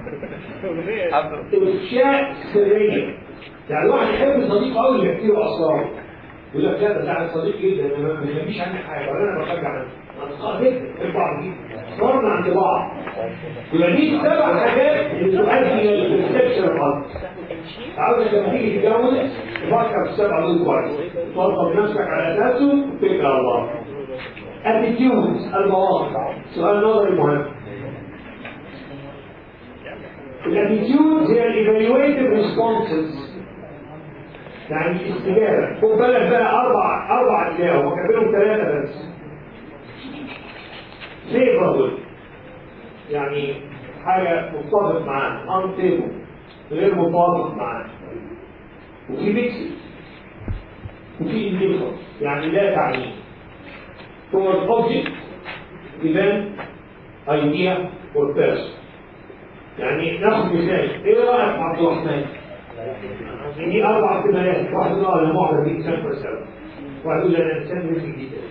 افشاء سريه يعني الواحد يحب صديق قوي اللي يحكي له اسراره يقول لك لا ده زعل صديق جدا انا ما بيهمنيش عني حاجه ولا انا بشجع اصدقاء جدا في بعض جدا صرنا عند بعض يبقى دي سبع حاجات اللي تؤدي الى البرسبشن الغلط عاوزك لما تيجي تتجوز تفكر في السبعه دول كويس توظف نفسك على اساسهم فكر على الله اتيتيودز المواقع سؤال نظري مهم الاتيتيودز هي الايفالويتيف ريسبونسز يعني الاستجابه خد بالك بقى اربع اربع اجابه هم كاتبينهم ثلاثه بس favorable يعني حاجه متفق معاه unfavorable غير متفق معاه وفي ميكس وفي indifference يعني لا تعني toward object event idea or person يعني ناخد مثال ايه رايك في عبد الرحمن؟ دي اربع احتمالات واحد يقول انا معجب بيك سنة سنة واحد يقول انا انسان مثل جدا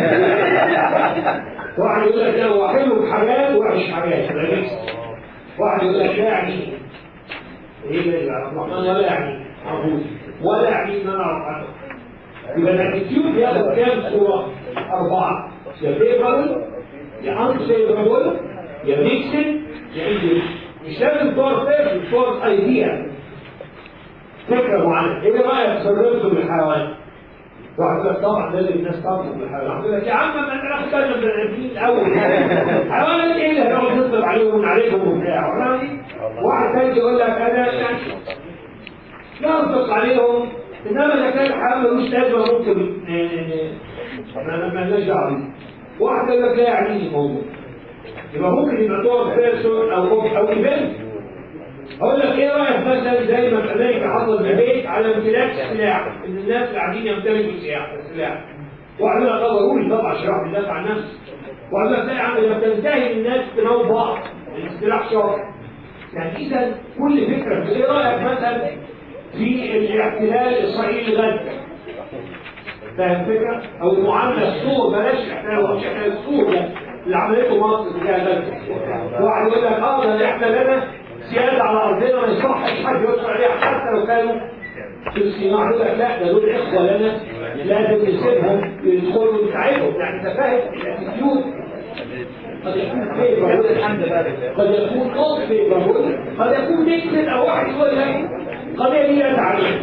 واحد يقول لك لا هو حلو بحاجات ووحش حاجات ده ميكس واحد يقول لك لا يعني ايه اللي عبد الرحمن ولا يعني عبود ولا يعني ان انا اعرف عنه يبقى الاتيتيود بياخد كام صوره؟ اربعه يا فيفربل يا انفيفربل يا ميكسد يا انجلش مش لازم تور فيفربل تور ايديا فكره معينه ايه رايك في الرفق بالحيوان؟ واحد يقول لك طبعا لازم الناس تنطق بالحيوان يقول لك يا عم ما انت ناخد بالنا من الانسان الاول حيوانات ايه اللي هنقعد نطلب عليهم ونعالجهم وبتاع واحد ثاني يقول لك انا يعني ننطق عليهم انما اذا كان الحيوان ملوش لازمه ممكن ما لناش دعوه بيه واحد يقول لك لا يعنيني الموضوع يبقى ممكن يبقى دور بيرسون او او ايفنت اقول لك ايه رايك مثلا زي ما امريكا حصل دبيت على امتلاك السلاح ان الناس اللي قاعدين يمتلكوا السلاح السلاح واحد يقول لك ضروري طبعا شرح بيدافع عن نفسه واحد يقول لك لا يا عم لما تنتهي الناس تناوب بعض السلاح شرع يعني اذا كل فكره ايه رايك مثلا في الاحتلال الاسرائيلي غزه فاهم الفكره؟ او المعامله السور بلاش الاحتلال مش احتلال السور ده اللي عملته مصر فيها غزه واحد يقول لك اه ده احتلالنا زيادة على أرضنا ما يصحش حد يدخل عليها حتى لو كانوا في الصناعة يقول لك لا ده دول إخوة لنا لازم نسيبهم يدخلوا نساعدهم يعني أنت فاهم الاتيتيود قد يكون فيفربل قد يكون نوت فيفربل قد يكون ميكسد أو واحد يقول لك قضية دي لا تعليم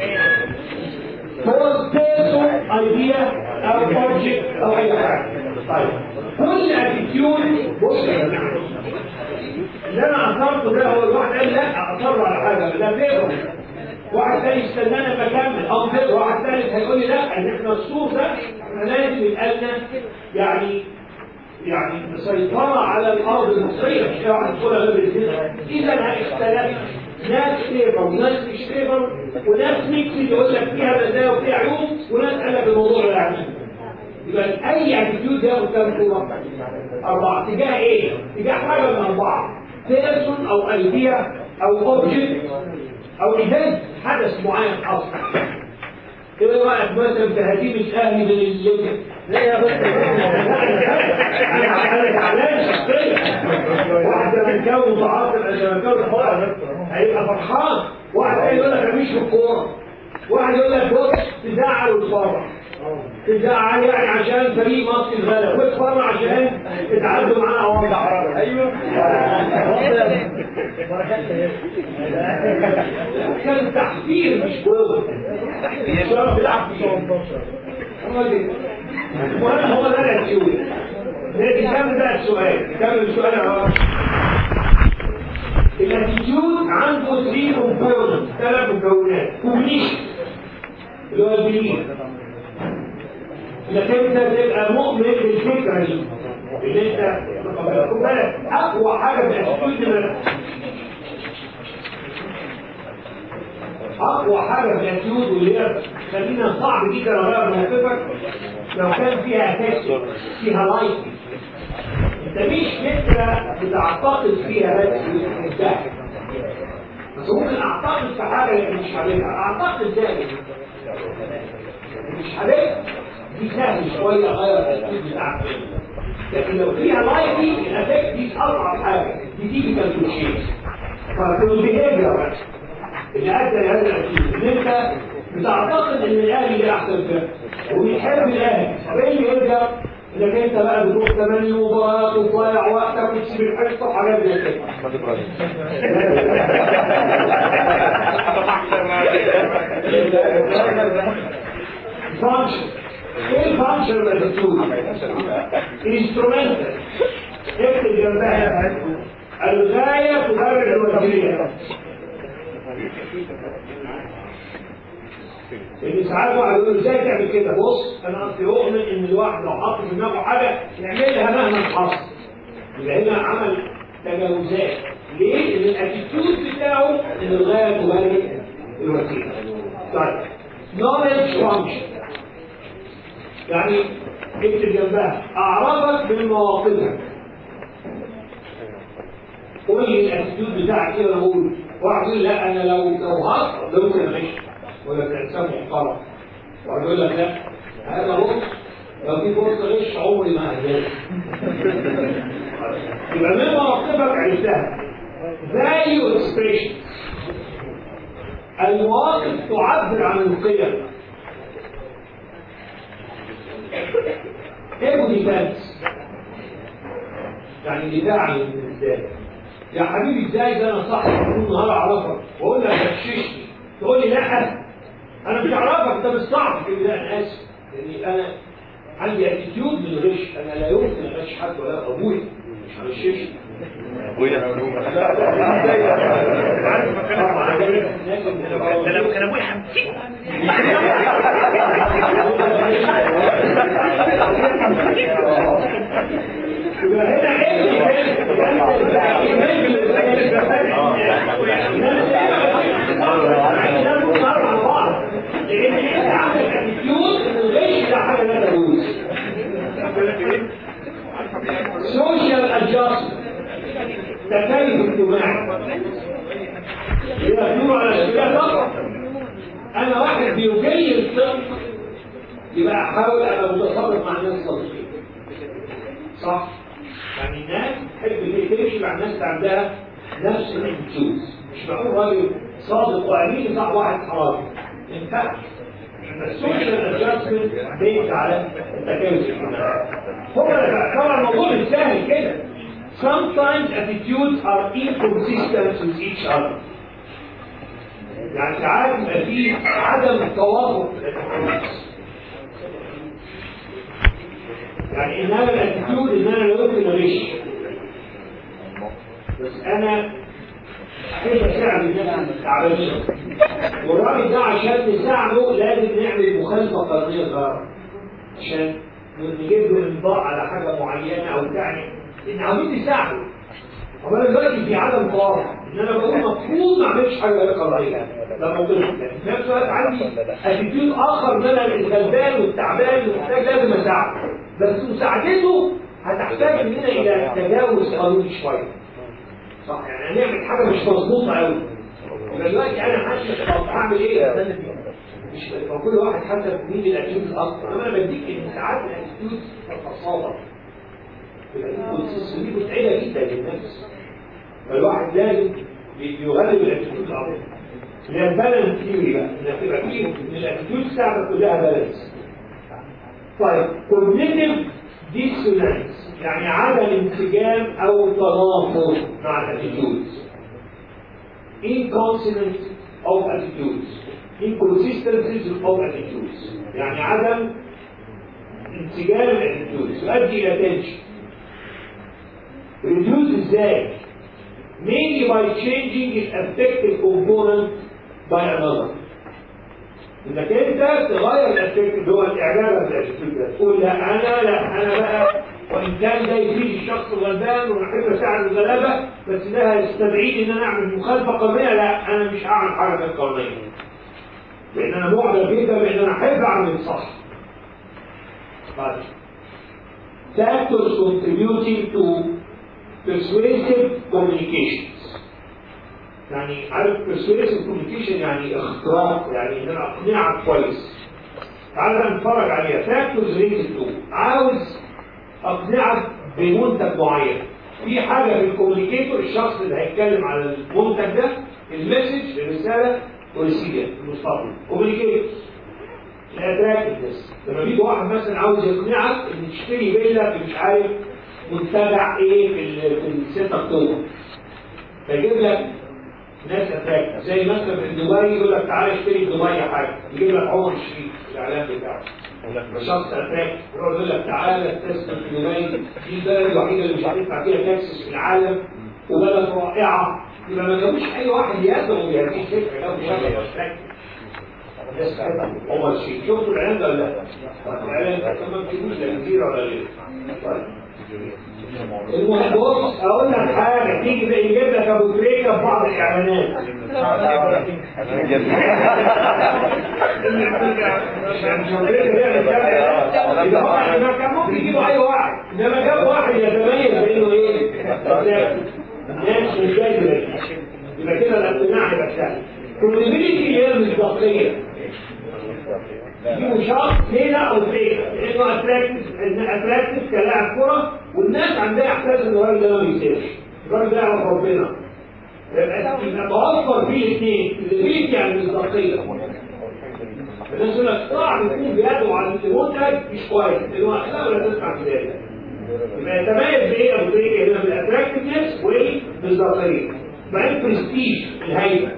هو بيرسون ايديا او اوبجكت او اي حاجه طيب كل اتيتيود بص يا جماعه اللي انا اثرته ده هو الواحد قال لا اصر على حاجه ده فيرو واحد تاني استنانا بكمل اه فيرو واحد ثالث هيقول لي لا ان احنا الصوت ده احنا لازم يبقى لنا يعني يعني مسيطرة على الأرض المصرية مش واحد يدخلها غير بالزنا إذا اختلفنا ناس فيفر وناس مش فيفر وناس ميكس يقول لك فيها مزايا وفيها عيوب وناس قال لك الموضوع لا يعني يبقى أي اتيتيود ياخد كام صورة؟ أربعة تجاه إيه؟ تجاه حاجة من أربعة بيرسون او ايديا او اوبجكت او ايفنت حدث معين حصل ايه رايك مثلا في هزيمه الاهلي من الليبيا لا يا بس انا انا تعبان شخصيا واحد لما كان متعاطف لما كان فرح هيبقى فرحان واحد تاني يقول لك انا مش في الكوره واحد يقول لك بص تزعل وتفرح تزعل يعني عشان فريق مصر الغلب وتفرح عشان اتعدوا معانا اوضاع ايوه كان تحفير مش جوه تحفير بيلعب في 18 المهم هو ده الاتيود نكمل بقى السؤال نكمل السؤال اهو الاتيتيود عنده 3 كومبوننت ثلاث مكونات كومبليشن اللي هو البليف انك انت تبقى مؤمن بالفكره دي ان انت خد بالك اقوى حاجه في الاتيتيود اقوى حاجه في الاتيتيود واللي هي خلينا صعب جدا اغير موقفك لو كان فيها اتاك فيها لايف انت مش فكره بتعتقد فيها بس انتهى بس ممكن اعتقد في حاجه لكن مش حاببها اعتقد ذلك مش حاببها دي سهل شويه غير التفكير بتاعك لكن لو فيها لايفي الافكت دي اصعب حاجه دي تيجي كالكولشين فالبيهيفير اللي ادى لهذا الاكيد ان انت بتعتقد ان الاهلي ده احسن فرقه وبيحب الاهلي طب ايه اللي يرجع انك انت بقى بتروح ثمانية مباريات وتضيع وقتك وتسيب الحصه وحاجات زي كده. فانكشن ايه الفانكشن ماتيتيود؟ انسترومنتال اكتب جنبها الغايه تبرر الوسيله لان ساعات واحد يقول ازاي تعمل كده بص انا اصلي اؤمن ان الواحد لو حط في دماغه حاجه يعملها مهما حصل يبقى هنا عمل تجاوزات ليه؟ لان الاتيتيود بتاعه ان الغايه تبرر الوسيله طيب knowledge function يعني اكتب جنبها اعرفك من مواقفك قول لي الاتيتيود بتاعك ايه وانا اقول واحد يقول لا انا لو لو هصل ده ممكن امشي ولا انسان محترم واحد يقول لك لا هذا بص لو في فرصه غش عمري ما هجاش يبقى من مواقفك عرفتها value expression المواقف تعبر عن القيم ايه ديفنس يعني دفاع عن الانسان يا حبيبي ازاي ده انا صح طول النهار اعرفك واقول لك غششني تقول لي لا انا مش اعرفك ده مش صح تقول لي لا انا اسف لاني انا عندي اتيتيود من الغش انا لا يمكن اغش حد ولا ابويا مش هغشش ابويا ده لو كان ابويا حمسي يبقى هنا لان انت عندك اتيتيود ان الغش ده حاجه لا تجوز سوشيال ادجستمنت تكيف اجتماعي يدور على اشكال فقط انا واحد بيجي الطب يبقى احاول ابقى متصرف مع الناس صديقين صح يعني الناس تحب تمشي مع الناس اللي عندها نفس الاتيتيود مش معقول راجل صادق وامين صح واحد حرامي ما ينفعش السوشيال ادجستمنت بيت على التكيف الاجتماعي هو طبعا الموضوع مش سهل كده sometimes attitudes are inconsistent with each other يعني ساعات يبقى في عدم توافق في الاتيتيودز يعني ان انا الاتيتيود ان انا لا يمكن اغش بس انا احب اساعد الناس التعبانين والراجل ده عشان نساعده لازم نعمل مخالفه قانونيه صغيره عشان نجيب له انضاء على حاجه معينه او تعني ان عاوزين نساعده طب انا دلوقتي في عدم طاقه ان انا بقول المفروض ما اعملش حاجه غير قضائيه ده موضوع في نفس الوقت عندي اتيتيود اخر ان انا الغلبان والتعبان ومحتاج لازم اساعده بس مساعدته هتحتاج مننا الى تجاوز قانوني شويه صح يعني هنعمل حاجه مش مظبوطه قوي يبقى دلوقتي انا حاسس طب اعمل ايه؟ مش هو كل واحد حسب مين الاتيتيود الاصل انا بديك ان ساعات الاتيتيود تتصادم دي متعبه جدا للنفس فالواحد لازم يغلب الاتيتيود العظيم اللي هي البالانس ثيوري بقى انك تبقى فيه ان الاتيتيود بتاعتك كلها بالانس طيب كوجنيتيف ديسونانس يعني عدم انسجام او تناقض مع الاتيتيودز inconsonance of attitudes inconsistencies of attitudes يعني عدم انسجام الاتيتيودز يؤدي الى تنشن reduce ازاي mainly by changing its affective component by another انك انت تغير الافكت اللي هو الاعجاب بالاتيتيود ده تقول لا انا لا انا بقى وان كان ده يفيد الشخص الغلبان وانا احب اساعد الغلابه بس ده هيستبعد ان انا اعمل مخالفه قانونيه لا انا مش هعمل حاجه غير قانونيه لان انا معجب جدا بان انا احب اعمل صح طيب factors contributing to persuasive communications يعني عارف persuasive communication يعني اختراق يعني ان انا اقنعك كويس تعال بقى نتفرج عليها factors related to عاوز اقنعك بمنتج معين في حاجه في الكوميونيكيتور الشخص اللي هيتكلم على المنتج ده المسج الرساله والسيجا المستقبل كوميونيكيتور الاتراكتفنس لما بيجي واحد مثلا عاوز يقنعك ان تشتري فيلا في مش عارف منتجع ايه في ال في 6 اكتوبر فيجيب لك ناس اتراكتف زي مثلا في دبي يقول لك تعالى اشتري في دبي حاجه يجيب لك عمر الشريف الاعلان بتاعه شخص اتراكتف يقول لك تعالى استثمر في دبي دي البلد الوحيده اللي مش هتدفع فيها تاكسس في العالم وبلد رائعه يبقى ما جابوش اي واحد يدعو بهذه الفكره جابوا شخص اتراكتف عمر الشريف شفتوا الاعلان ده ولا لا؟ الاعلان ده ما بتجيبوش لا كتير ولا غير المهم بص اقول لك حاجه تيجي بقى يجيب لك ابو تريكه في بعض الاعلانات ما كان ممكن يجيبوا اي واحد انما جاب واحد يتميز بانه ايه؟ ناس مش جاي يبقى كده الاقتناع هيبقى سهل كوميونيتي اللي هي المصداقيه يجيبوا شخص هنا او فين لانه اتراكتف اتراكتف كلاعب كره والناس عندها احساس ان الراجل ده ما بيسيبش الراجل ده يعرف ربنا يبقى توفر فيه الاثنين اللي يعني المصداقيه الناس يقول لك صعب يكون بيدعو على المنتج مش كويس لانه اخلاقه لا تسمع في ذلك يبقى يتميز بايه ابو تريكه هنا بالاتراكتفنس والمصداقيه بعدين برستيج الهيبه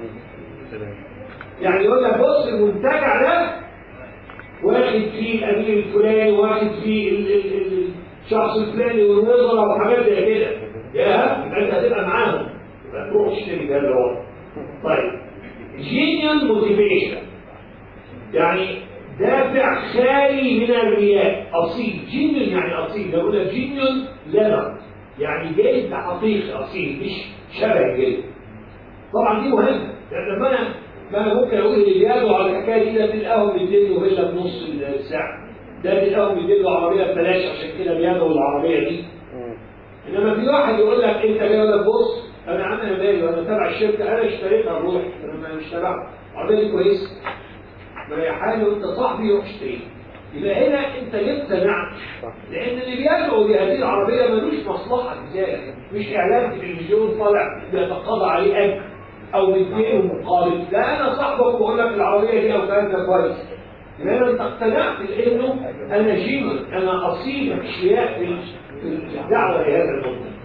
يعني يقول لك بص المنتجع ده واخد فيه الامير الفلاني واخد فيه ال- ال- ال- الشخص الفلاني والوزراء وحاجات زي كده يا يبقى انت هتبقى معاهم يبقى تروح تشتري ده اللي هو طيب جينيال موتيفيشن يعني دافع خالي من الرياء اصيل جينيال يعني اصيل ده بقول لك جينيال لبن يعني جلد حقيقي اصيل مش شبه الجلد طبعا دي مهمه لان لما انا ما انا ممكن اقول اللي بيدعوا على الحكايه دي ده تلقاهم بيديله فيلا بنص السعر ده تلقاهم بيديله عربيه ببلاش عشان كده بيدعوا العربيه دي انما في واحد يقول لك انت جاي يقول لك بص انا عم انا مالي انا تبع الشركه انا اشتريتها روح انا مش تبعها العربيه دي كويسه مريحاني وانت صاحبي روح اشتريها يبقى هنا انت ليه اقتنعت؟ لان اللي بيدعو بهذه العربيه ملوش مصلحه في ذلك مش اعلان في التلفزيون طالع بيتقاضى عليه اجر او مدينه مقابل لا انا صاحبك بقول لك العربيه دي او الكلام ده كويس يبقى انت اقتنعت لانه انا جيني انا اصيل مفيش رياء في في الدعوه لهذا المنتج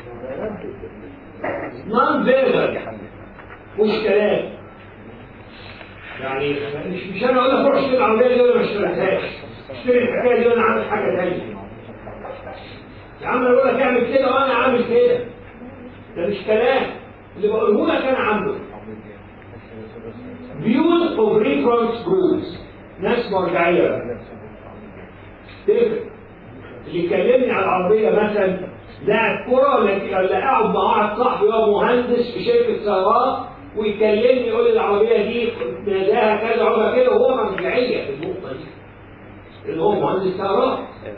نون فيربال مش كلام يعني مش مش انا اقول لك روح اشتري العربيه دي ولا ما اشتريتهاش اشتري الحكايه دي وانا عامل حاجه ثانيه يا عم انا بقول لك اعمل كده وانا عامل كده ده مش كلام اللي بقوله لك انا عامله views of reference groups ناس مرجعيه تفرق اللي يكلمني على العربيه مثلا لاعب كره ولا ولا قاعد مع واحد صاحبي هو مهندس في شركه سيارات ويكلمني يقول لي العربيه دي ناداها كذا عملها كده وهو مرجعيه في النقطه دي اللي هو مهندس سيارات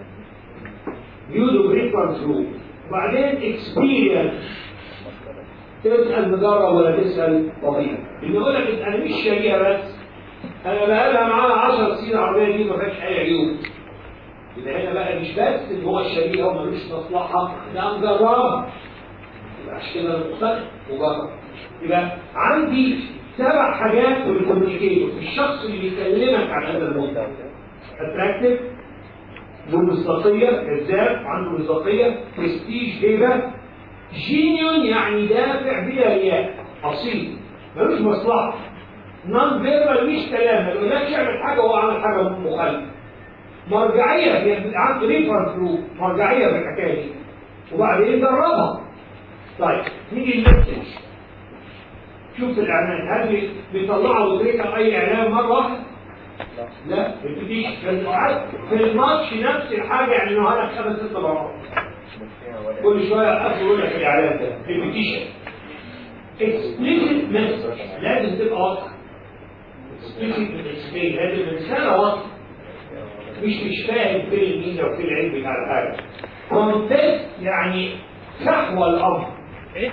يوزو ريفرنس جروب وبعدين اكسبيرينس تسال مجرب ولا تسال طبيب اللي يقول لك انا مش شاريها بس انا بقالها معاها 10 سنين العربيه دي ما فيهاش اي عيوب يبقى هنا بقى مش بس ان هو شاريها وملوش مصلحه لا مجربها يبقى عشان كده انا مقتنع مجرب يبقى عندي سبع حاجات في الكوميونيكيتور في الشخص اللي بيكلمك عن هذا الموضوع اتراكتيف ذو مصداقيه كذاب عنده مصداقيه برستيج هيبه جينيون يعني دافع بلا رياء اصيل ملوش مصلحه نون فيربال مش كلام ما يقولكش اعمل حاجه وهو عمل حاجه مخالفه مرجعيه عنده ريفرنس جروب مرجعيه في الحكايه دي وبعدين جربها طيب نيجي المسج شوف الاعلان هل بي- بيطلعوا وتريكا اي اعلان مره واحده؟ لا ما بتديش في الماتش في الماتش نفس الحاجه يعني انه هلك خمس ست مرات كل شويه اخد يقول لك الاعلان ده ريبيتيشن اكسبليسيت مسج لازم تبقى واضحه اكسبليسيت اكسبلين لازم الرساله واضحه مش مش فاهم فين الميزه وفين العيب بتاع الحاجه كونتست يعني فحوى الامر ايه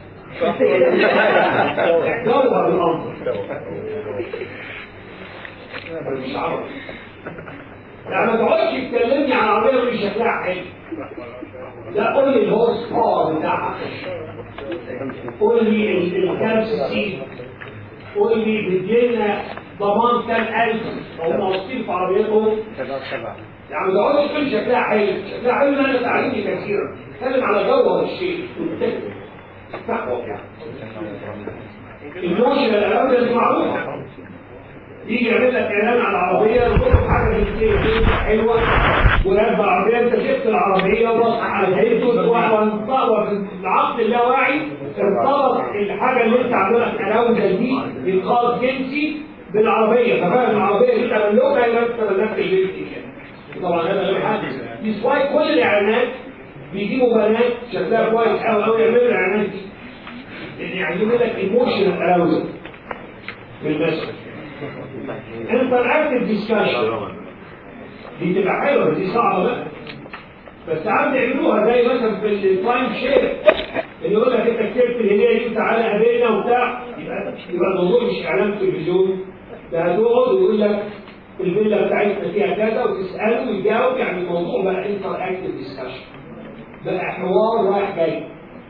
جوهر الامر مش عربي لا ما تقعدش تكلمني عن عربيه اللي شكلها حلو لا قول لي الهورس باور بتاعها قول لي ال- الكام سي قول لي بتجيلنا ضمان كام الف او موصين في عربيتهم يعني ما تقعدش تقول شكلها حلو شكلها حلو ده انا تعليمي كثيرا اتكلم على جوهر الشيء تقوى يعني الموشن الاول دي معروفه يجي يعمل لك اعلان على العربيه ويقول لك حاجه جنسيه حلوه وراكب العربيه انت شفت العربيه وبص على هيئته وانطقوا في العقد اللاواعي ارتبط الحاجه اللي انت عاملها الاراوزل دي بالقاص جنسي بالعربيه ففاهم العربيه دي تملكها يبقى انت تملكت الجنسي كده طبعا هذا غير حادث دي سواي كل الاعلانات بيجيبوا بنات شكلها كويس قوي قوي يعملوا الاعلانات دي لان يعملوا لك ايموشنال اراوزل بالمسج interactive discussion دي تبقى حلوه بس دي صعبه بقى بس ساعات بيعملوها زي مثلا في التايم شير اللي يقول لك انت كتبت الهديه دي وتعالى قابلنا وبتاع يبقى يبقى الموضوع مش اعلان تلفزيون ده هتقعد ويقول لك الفيلا بتاعتنا فيها كذا وتساله ويجاوب يعني الموضوع بقى انتراكتيف ديسكشن بقى حوار رايح جاي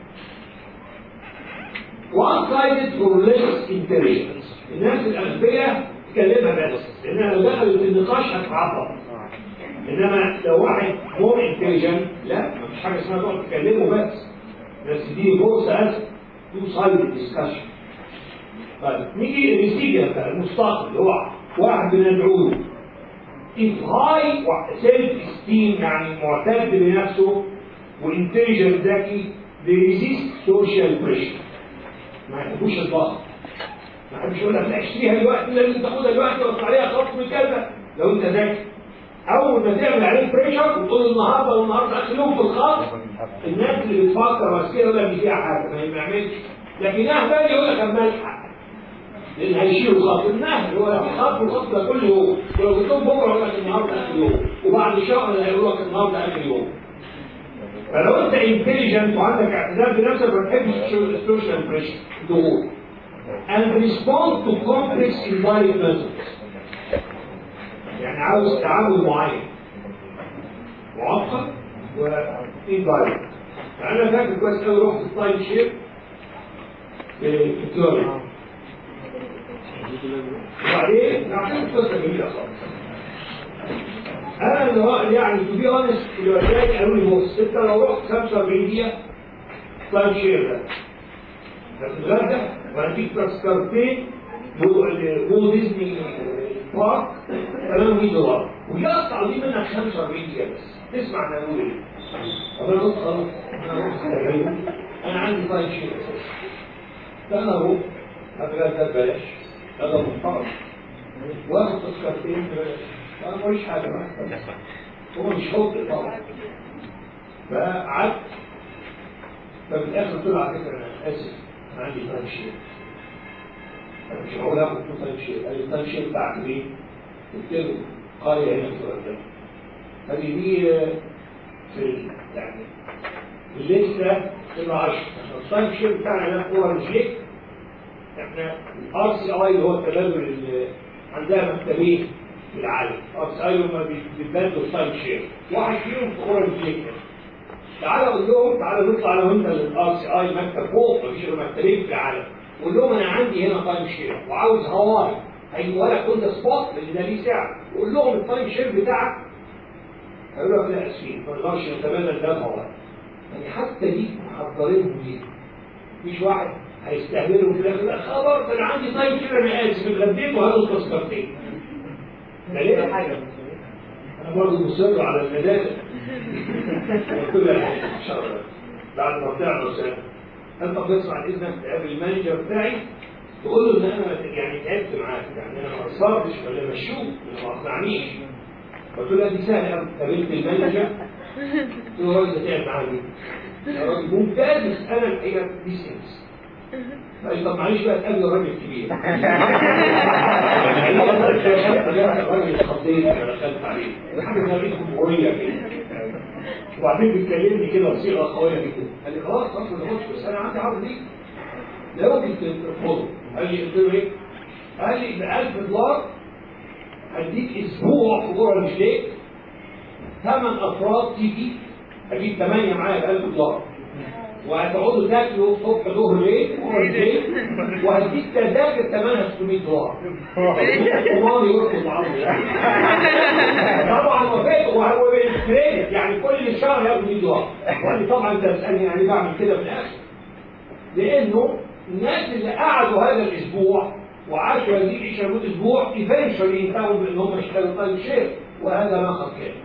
one sided for less intelligence الناس الأغبياء تكلمها بس لأنها لو دخلت في النقاش هتعطل إنما لو واحد مور انتليجنت لا مفيش حاجة اسمها تقعد تكلمه بس بس دي فرصة بس تو سايد ديسكشن طيب نيجي الريسيفر بقى المستقبل اللي هو واحد بندعو له if high self esteem يعني معتد بنفسه وانتليجنت ذكي بيريزيست سوشيال بريشر ما يحبوش الضغط ما حدش يقول لك لا اشتريها دلوقتي لازم تاخدها دلوقتي وتطلع عليها خصم كذا لو انت ذكي اول ما تعمل عليك بريشر وتقول النهارده والنهارده اخر يوم في الخصم الناس اللي بتفكر بس كده يقول لك دي فيها حاجه ما يعملش لكن اهبل يقول لك اما الحق لان هيشيلوا الخط النهر هو في خط والخط ده كل يوم ولو قلت لهم بكره يقول لك النهارده اخر يوم وبعد شهر هيقول لك النهارده اخر يوم فلو انت انتليجنت وعندك اعتزاز بنفسك ما تحبش السوشيال بريشر ضغوط and respond to complex indirect methods يعني عاوز تعامل معين معقد و indirect فانا فاكر كويس قوي رحت التايم شير في فيكتوريا وبعدين عشان قصه جميله خالص انا اللي هو يعني تو بي اونست اللي وداني قالوا لي بص انت لو رحت 45 دقيقه تايم شير ده هتتغدى وهديك تذكرتين وول ديزني بارك 800 دولار ويقطع دي منك 45 دقيقه بس تسمع انا اقول ايه طب انا قلت خلاص انا رحت انا عندي تايم شير فانا اروح هتغدى ببلاش هذا محترم واخد تذكرتين ببلاش انا ماليش حاجه معاه هو مش حب طبعا فقعدت ففي الاخر طلع على فكره انا اسف انا عندي تايم شير انا مش هقول اخد تايم شير قال لي التايم شير بتاعك ايه؟ قلت له قريه هنا في الردان هذه دي في ال- يعني الليسته كنا 10 التايم شير بتاعنا ده هو رجليك احنا الار سي اي اللي هو التبادل اللي عندها مكتبين في العالم ار سي اي هم بيتبادلوا التايم شير واحد فيهم في اورنج ليك تعالى قول لهم تعالى نطلع انا وانت للار سي اي مكتب فوق مفيش غير مكتبين في العالم قول لهم انا عندي هنا تايم شير وعاوز هواي هيجوا لك كل سبوت لان ده ليه سعر قول لهم التايم شير بتاعك هيقولوا لك لا اسفين ما نقدرش نتبادل ده هواي يعني حتى دي محضرينهم ليه مش واحد هيستهبلوا في الاخر لا خبر ده انا عندي تايم شير انا اسف اتغديت وهذا التذكرتين ده ليه حاجه انا برضه مصر على المدارس قلت له ان شاء الله بعد ما طلعنا سنه انت بتسمع اذنك تقابل المانجر بتاعي تقول له ان انا يعني تعبت معاك يعني انا ما قصرتش ولا مشوك ما اقنعنيش قلت له دي سهله قوي قابلت المانجر قلت له الراجل ده تعب معايا ليه؟ يا راجل ممتاز بس انا الحقيقه دي سنس قال لي طب معلش بقى تقابل الراجل الكبير الراجل الخطير اللي دخلت عليه حاجه زي جمهوريه كده وبعدين بيكلمني كده بصيغه قويه جدا قال لي خلاص خلاص ما تاخدش بس انا عندي عرض ليك لا يمكن ترفضه قال لي قلت له ايه؟ قال لي ب 1000 دولار هديك اسبوع في جوه المشليك ثمان افراد تيجي اجيب ثمانيه معايا ب 1000 دولار وهتقعدوا تاكلوا صبح ظهر ليل ليل وهديك تذاكر ثمنها 600 دولار الله يرفض عرضه طبعا وافقت وهو بالكريدت يعني كل شهر ياخد 100 دولار وقال لي طبعا انت بتسالني يعني بعمل كده في الاخر لانه الناس اللي قعدوا هذا الاسبوع وعاشوا هذه العيشه لمده اسبوع ايفنشولي انتهوا بان هم اشتغلوا طيب شيء وهذا ما قد كان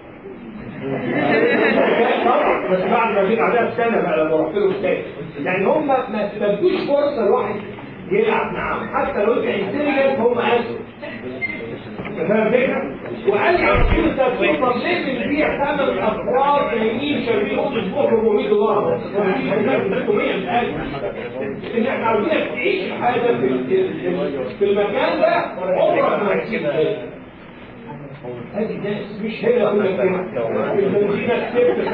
طبعا بس بعد ما جيت عليها السنه بقى لما رحت له تاني يعني هم ما ما ادوش فرصه الواحد يلعب معاهم حتى لو انت انتليجنت هم قاسوا فاهم الفكره؟ وقال لي على طول انت هتقول طب ليه بنبيع ثمان افراد جايين شاربين اوضه اسبوع 400 دولار؟ 600 مش 1000 ان احنا عاوزينك تعيش حاجه في في المكان ده عمرك ما هتسيب هذه ناس مش هي كل الكلام البنزينة كسبت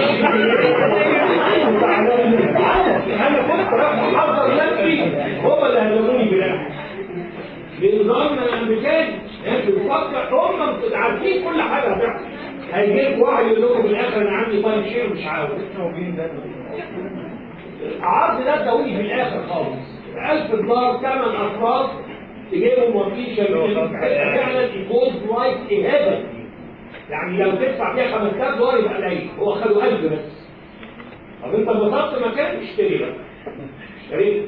25 انا كنت راح احضر نفسي هم اللي هزموني بالاخر بنظام الامريكان انت بتفكر هم عارفين كل حاجه هتحصل هيجي لك واحد يقول لكم في الاخر انا عندي طيب شير مش عاوز العرض ده ادوني في الاخر خالص 1000 دولار ثمان افراد تجيبهم موظفين شغالين فعلا الجولد لايك اهابه يعني لو تدفع فيها 5000 دولار يبقى قليل هو خدوا 1000 بس طب انت انبسطت مكان اشتري بقى اشتريت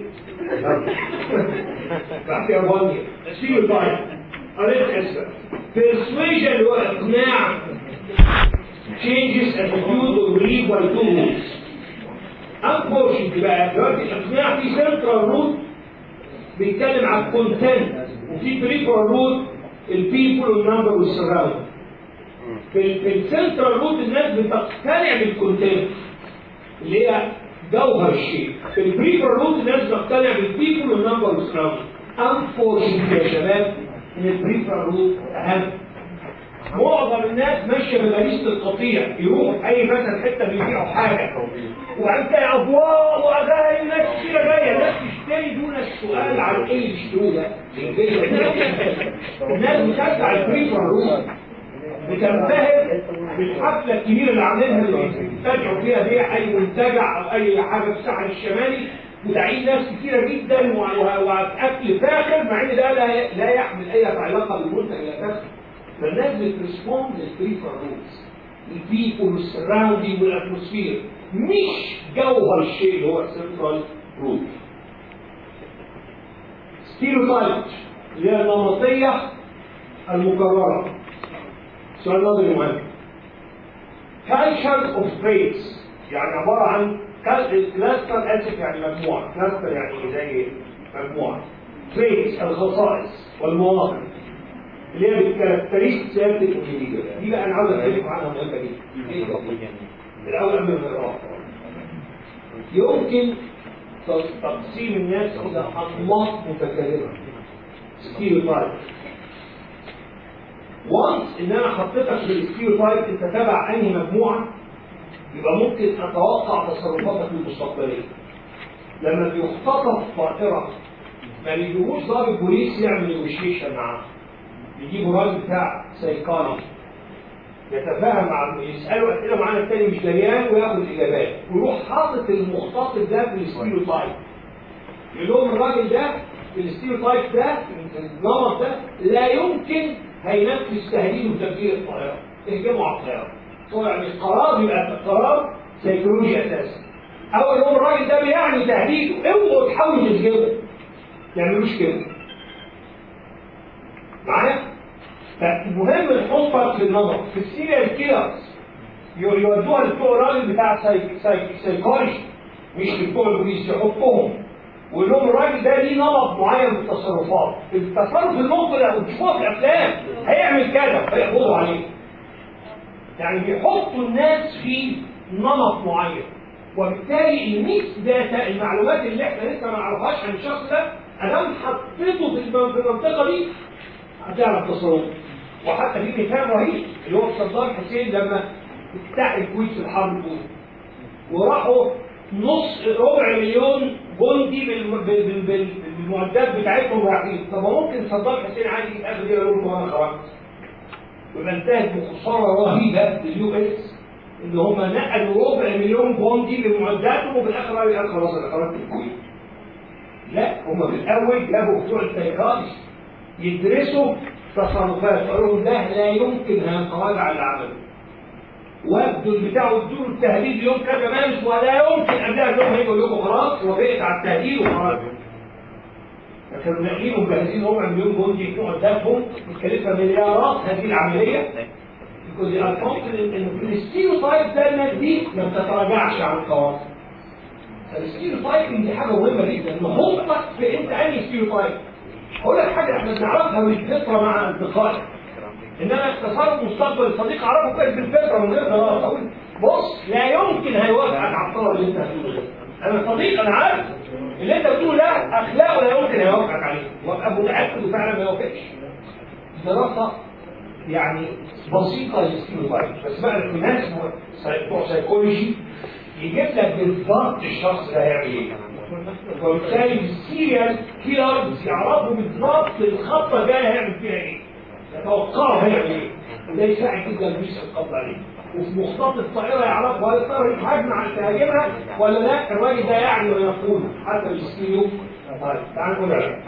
بعد يا بني سي طيب قريت اسفل persuasion اللي هو اقناع changes attitude or belief by two rules unfortunately بقى دلوقتي الاقناع في central root بيتكلم عن الكونتنت وفي بريفر روت البيبل والنمبر والسراوند في في السنترال روت الناس بتقتنع بالكونتنت اللي هي جوهر الشيء في البريفر روت الناس بتقتنع بالبيبل والنمبر والسراوند انفورشنت يا شباب ان البريفر روت اهم معظم الناس ماشيه بغريزه القطيع يروح اي مثلا حته بيبيعوا حاجه وبعدين تلاقي ابواب واغاني ناس كتيره جايه ناس تشتري دون السؤال عن ايه اللي بيشتروه ده الناس بتدفع البريفر روم بتنبهر بالحفله الكبيره اللي عاملينها اللي بيستدعوا فيها بيع اي منتجع او اي حاجه في الساحل الشمالي وداعين ناس كثيره جدا واكل فاخر مع ان ده لا, لا يحمل اي علاقه بالمنتج الاساسي فالناس بتريسبوند للبريفر رومز البيبول والسراوندينج والاتموسفير مش جوهر الشيء اللي هو السنترال روت ستيريوتايب اللي هي النمطيه المكرره سؤال نظري مهم كالتشر اوف تريتس يعني عباره عن كلاستر اسف يعني مجموعه كلاستر يعني زي مجموعه تريتس الخصائص والمواقف اللي هي بالكاركترستيك ثابت الجديده دي بقى انا عاوز اتكلم عنها مهمه جدا الاول قبل ما نقراها يمكن تقسيم الناس الى انماط متكرره ستيريوتايب وانس ان انا حطيتك في الستيريوتايب انت تبع انهي مجموعه يبقى ممكن اتوقع تصرفاتك المستقبليه لما بيختطف طائره ما بيجيبوش ضابط بوليس يعمل نيجوشيشن معاه يجيبوا راجل بتاع سيكولوجي يتفاهم مع يسالوا اسئله معانا الثاني مش دريان وياخد اجابات ويروح حاطط المختطف ده في الستيريوتايب يقول لهم الراجل ده في الستيريوتايب ده النمط ده لا يمكن هينفذ تهديد وتفجير الطائره تهجموا على الطياره طبعا يعني القرار بيبقى قرار سيكولوجي اساسا اول يوم الراجل ده بيعني تهديده اوعوا تحاولوا تسجنوا ما يعملوش كده معايا؟ فالمهم نحطك في النظر في السيريال كيلرز يودوها لبتوع الراجل بتاع سايكولوجي مش لبتوع البوليس يحطهم ويقول لهم الراجل ده ليه نمط معين في التصرفات التصرف المخبر او تشوفوه في الافلام هيعمل كذا فيقبضوا عليه يعني بيحطوا الناس في نمط معين وبالتالي الميكس داتا المعلومات اللي احنا لسه ما نعرفهاش عن الشخص ده ادام حطيته في المنطقه دي هتعرف تصرفه وحتى في مثال رهيب اللي هو صدام حسين لما افتتاح الكويت في الحرب الاولى وراحوا نص ربع مليون جندي بال- بال- بال- بال- بالمعدات بتاعتهم رايحين طب ما ممكن صدام حسين عادي يتقابل كده يقول لهم انا خرجت ويبقى انتهت بخساره رهيبه لليو اس ان هم نقلوا ربع مليون جندي بمعداتهم وفي الاخر قالوا يا خلاص انا خرجت الكويت لا هم في الاول جابوا بتوع السيكولوجي يدرسوا تصرفات قالوا لهم ده لا يمكن هيتراجع اللي عمله وابدوا البتاع وادوا له التهديد يوم كذا مارس ولا يمكن قبلها بيوم هيجوا يقول لكم خلاص وافقت على التهديد وخلاص فكانوا ناقلين ومجهزين ربع مليون جندي يكونوا قدامهم متكلفه مليارات هذه العمليه because they are confident ان الستيريوتايب ده الناس دي ما بتتراجعش عن القواعد الستيريوتايب دي حاجه مهمه جدا نحطك في انت انهي ستيريوتايب هقول لك حاجه احنا بنعرفها بالفطره مع اصدقائي انما تصرف مستقبل الصديق اعرفه كويس بالفطره من غير دراسه اقول بص لا يمكن هيوافقك على الطلب اللي انت هتقوله ده انا صديق انا عارف اللي انت بتقوله ده اخلاقه لا يمكن هيوافقك عليه وابقى متاكد وفعلا ما يوافقش دراسه يعني بسيطه للستيروتايب بس بقى في ناس بتوع سيكولوجي يجيب لك بالظبط الشخص ده هيعمل ايه وبالتالي السيريال كيلرز يعرفوا بالظبط الخطه الجايه هيعمل فيها ايه يتوقعوا هيعمل ايه وده يساعد جدا البوليس القبض عليه وفي مخطط الطائره يعرفوا هل الطائره يتهاجم على تهاجمها ولا لا الراجل ده يعني ما يقول حتى الستيريو طيب تعال نقول على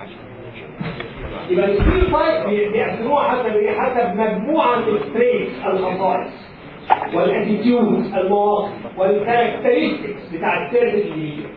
يبقى الستيريو تايب بيقسموها حسب ايه؟ حسب مجموعه التريتس الخصائص والاتيتيود المواقف والكاركترستكس بتاع السيرفيس اللي يجي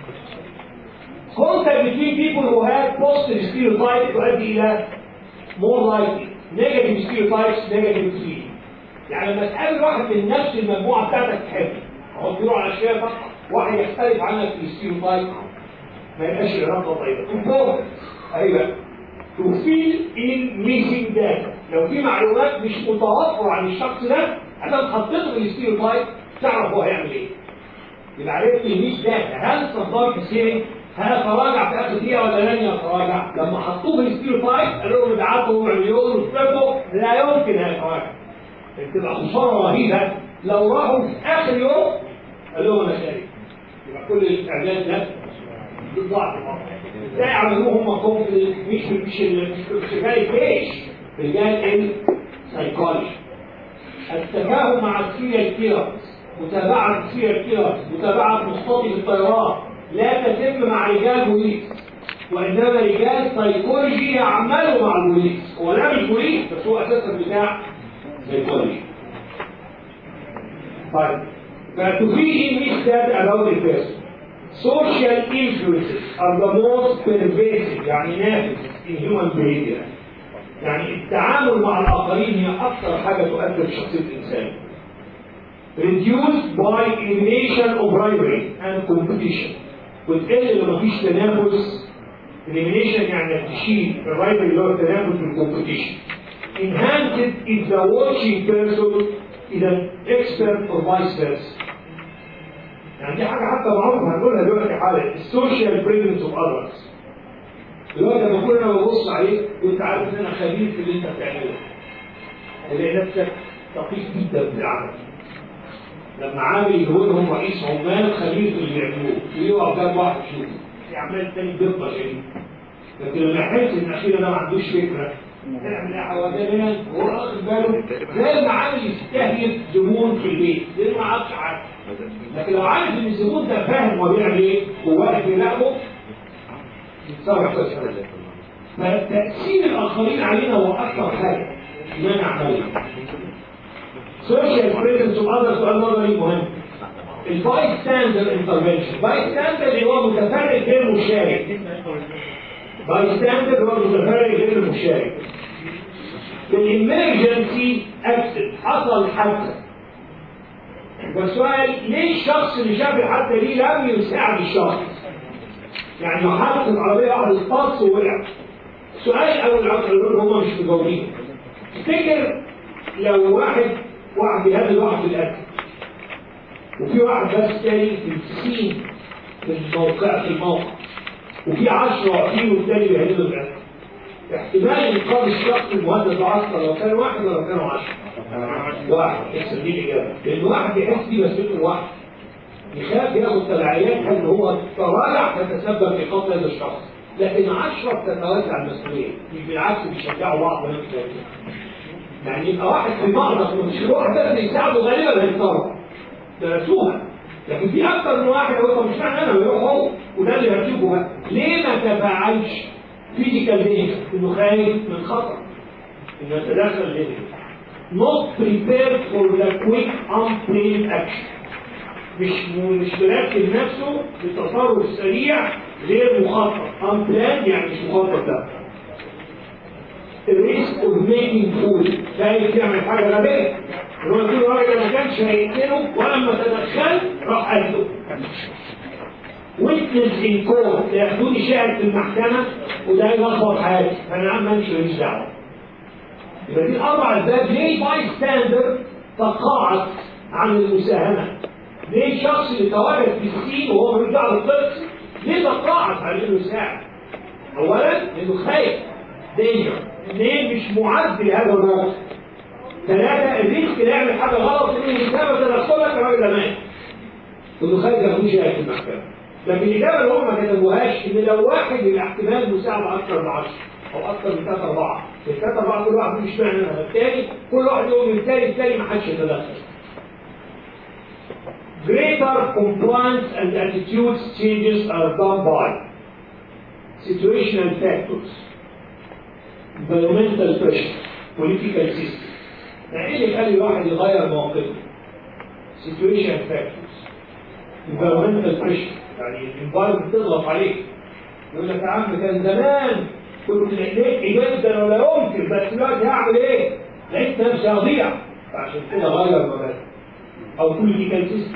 contact between people who have positive stereotypes تؤدي الى more likely negative stereotypes negative feeling يعني لما تقابل واحد من نفس المجموعه بتاعتك تحبه هو بيقولوا على شيء فقط واحد يختلف عنك في الستيروتايب ما يبقاش العلاقه طيبه important ايوه to fill in missing data لو في معلومات مش متوفره عن الشخص ده عشان حطيته في الستيروتايب تعرف هو هيعمل ايه يبقى عرفت الميس داتا هل صدام حسين هيتراجع في اخر دقيقه ولا لن يتراجع؟ لما حطوه في الستيروتايب قالوا لهم ابعتوا مليون واشتركوا لا يمكن هيتراجع. بتبقى خساره رهيبه لو راحوا في اخر يوم قال لهم انا شارك. يبقى كل الاعلان ده ضعف ازاي عملوه هم كونفدنت مش مش مش مش رجال الجيش رجال السايكولوجي التفاهم مع السيريال كيلرز متابعة السيريال كيلرز متابعة مختطف الطيران لا تتم مع رجال بوليس وإنما رجال سايكولوجي يعملوا مع البوليس هو لا مش بوليس بس هو أساسا بتاع سايكولوجي طيب فتفيد مش that about the person social influences are the most pervasive يعني نافذ in human behavior يعني التعامل مع الآخرين هي أكثر حاجة تؤثر في شخصية الإنسان reduced by elimination of rivalry and competition وتقل لما فيش تنافس elimination يعني تشيل الرايفل اللي هو التنافس والكومبيتيشن enhanced if the watching person is an expert or vice versa يعني دي حاجة حتى معروفة هنقولها دلوقتي حالا السوشيال بريزنس اوف اذرز دلوقتي لما كل ما ببص عليك وانت عارف ان انا خبير في اللي انت بتعمله تلاقي نفسك دقيق جدا في العمل لما عامل يجيبهم رئيس عمال خبير في اللي بيعملوه ويقف جنب واحد يشوفه في عمال تاني بيبقى شديد لكن لما يحس ان الاخير ده ما عندوش فكره يعمل ايه حوالينا وهو واخد باله زي ما عامل يستهلك زبون في البيت زي ما عادش عارف لكن لو عارف ان الزبون ده فاهم هو بيعمل ايه وواقف يراقبه يتصرف احساس فتاثير الاخرين علينا هو اكثر حاجه ما نعملها social presence of others سؤال نظري مهم الباي ستاندر انترفنشن باي ستاندر اللي هو متفرج غير مشارك باي ستاندر هو متفرج غير مشارك الامرجنسي اكسد حصل حادثه والسؤال ليه الشخص اللي شاف الحادثه دي لم يساعد الشخص؟ يعني لو حادثه عربيه واحد اتص ووقع سؤال اول العقل هم مش مجاوبين تفتكر لو واحد واحد بيهدد واحد بالاكل وفي واحد بس تاني في السين في الموقع في الموقع وفي 10 واقفين والتاني بيهددوا بالاكل احتمال انقاذ الشخص المهدد العسكر لو كان واحد ولا كانوا 10 واحد يحسب دي الاجابه لان واحد يحس دي مسؤوليه الواحد يخاف ياخد تبعيات ان هو تراجع فتسبب في قتل هذا الشخص لكن 10 تتوزع المسؤوليه مش بالعكس بيشجعوا بعض ونفس يعني يبقى واحد في بعض مش واحد بس يساعده غالبا هيضطر درسوها لكن في اكثر من واحد هو مش معنى انا بيروح هو وده اللي هتشوفه بقى ليه ما تفاعلش فيزيكال بينك انه خايف من خطر انه يتدخل ليه not prepared for the quick unplanned action مش مش مرتب نفسه لتصرف سريع غير مخطط unplanned يعني مش مخطط ده الريسك اوف ميكينج فول خايف يعمل حاجه غبيه اللي هو يقول الراجل ما كانش هيقتله ولما تدخل راح قتله ويتنس ان كورت ياخدوني شاهد في المحكمه وده يلخبط حياتي فانا عم امشي ماليش دعوه يبقى دي الاربع اسباب ليه باي ستاندر تقاعد عن المساهمه ليه الشخص اللي تواجد في السين وهو ملوش دعوه بالقدس ليه تقاعد عن انه يساعد اولا لانه خايف دينجر اثنين مش معد لهذا الموقف ثلاثة الريسك اللي يعمل حاجة غلط إن بسبب تدخلك الراجل مات. إنه خارج ياخدوه شاهد في المحكمة. لكن الإجابة اللي هم ما كتبوهاش إن لو واحد يبقى احتمال مساعدة أكثر من 10 أو أكثر من ثلاثة أربعة. الثلاثة أربعة كل واحد مش معنى أنا الثاني كل واحد يقول الثاني الثاني ما حدش يتدخل. Greater compliance and attitudes changes are done by situational factors, environmental pressure, political system. يعني ايه اللي يخلي الواحد يغير مواقفه؟ situation factors environmental pressure يعني الانفايرمنت تضغط عليك يقول لك يا عم كان زمان كنت لقيت جدا ولا يمكن بس دلوقتي هعمل ايه؟ لقيت نفسي هضيع فعشان كده غير مبادئ او political system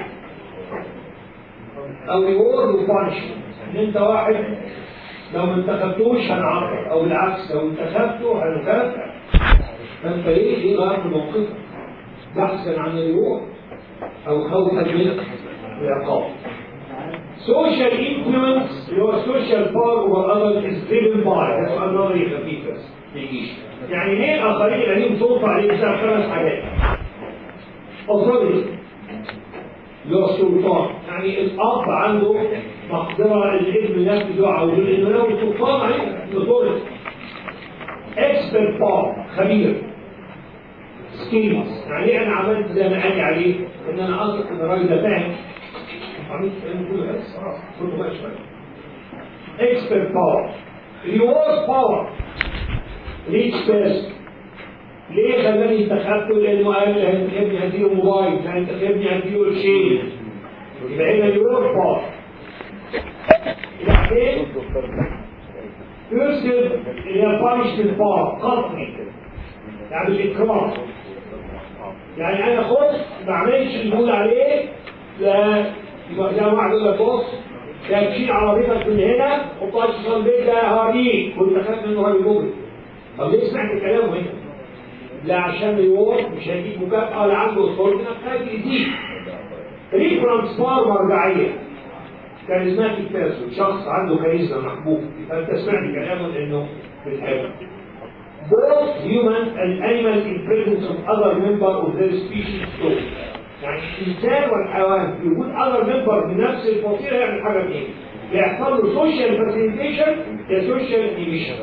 او ريورد وبانشمنت ان انت واحد لو ما انتخبتوش هنعاقب او بالعكس لو انتخبته هنكافئ فانت ليه ليه غيرت موقفك؟ بحثا عن الريورد او خوفا من العقاب. Social influence اللي هو social power over others is driven by ده سؤال نظري خفيف بس ما يجيش. يعني ليه الاخرين اللي ليهم سلطه عليه بسبب خمس حاجات؟ authority اللي هو السلطان يعني الاب عنده مقدره الابن ينفذ عاوزه لانه له سلطان عليه authority expert power خبير سكيلز يعني ايه انا عملت زي ما قال لي عليه ان انا اثق ان الراجل ده فاهم عملت الكلام كله بس خلاص كله بقى شويه اكسبرت باور ريورد باور ريتش بيرسون ليه خلاني انتخبته لانه قال لي ابني هديله موبايل فانت ابني هديله الشيء يبقى هنا ريورد باور بعدين بيرسون اللي هي بانشمنت باور قطعي يعني الإكرام يعني أنا خد ما أعملش اللي بقول عليه لا يبقى زي واحد يقول لك بص ده تشيل عربيتك من هنا حطها في البيت ده هوريك وأنت خايف منه راجل مجرم طب ليه سمعت كلامه هنا؟ لا عشان ريورد مش هيديك مكافأة ولا عنده الصوت محتاج يديك ريفرنس بار مرجعية كاريزماتيك بيرسون شخص عنده كاريزما محبوب فأنت سمعت كلامه لأنه بتحبه both human and animals in presence of other member of their species too. يعني الإنسان والحيوان في وجود other member بنفس الفصيلة يعمل حاجة اثنين. يحصل له social facilitation يا social inhibition.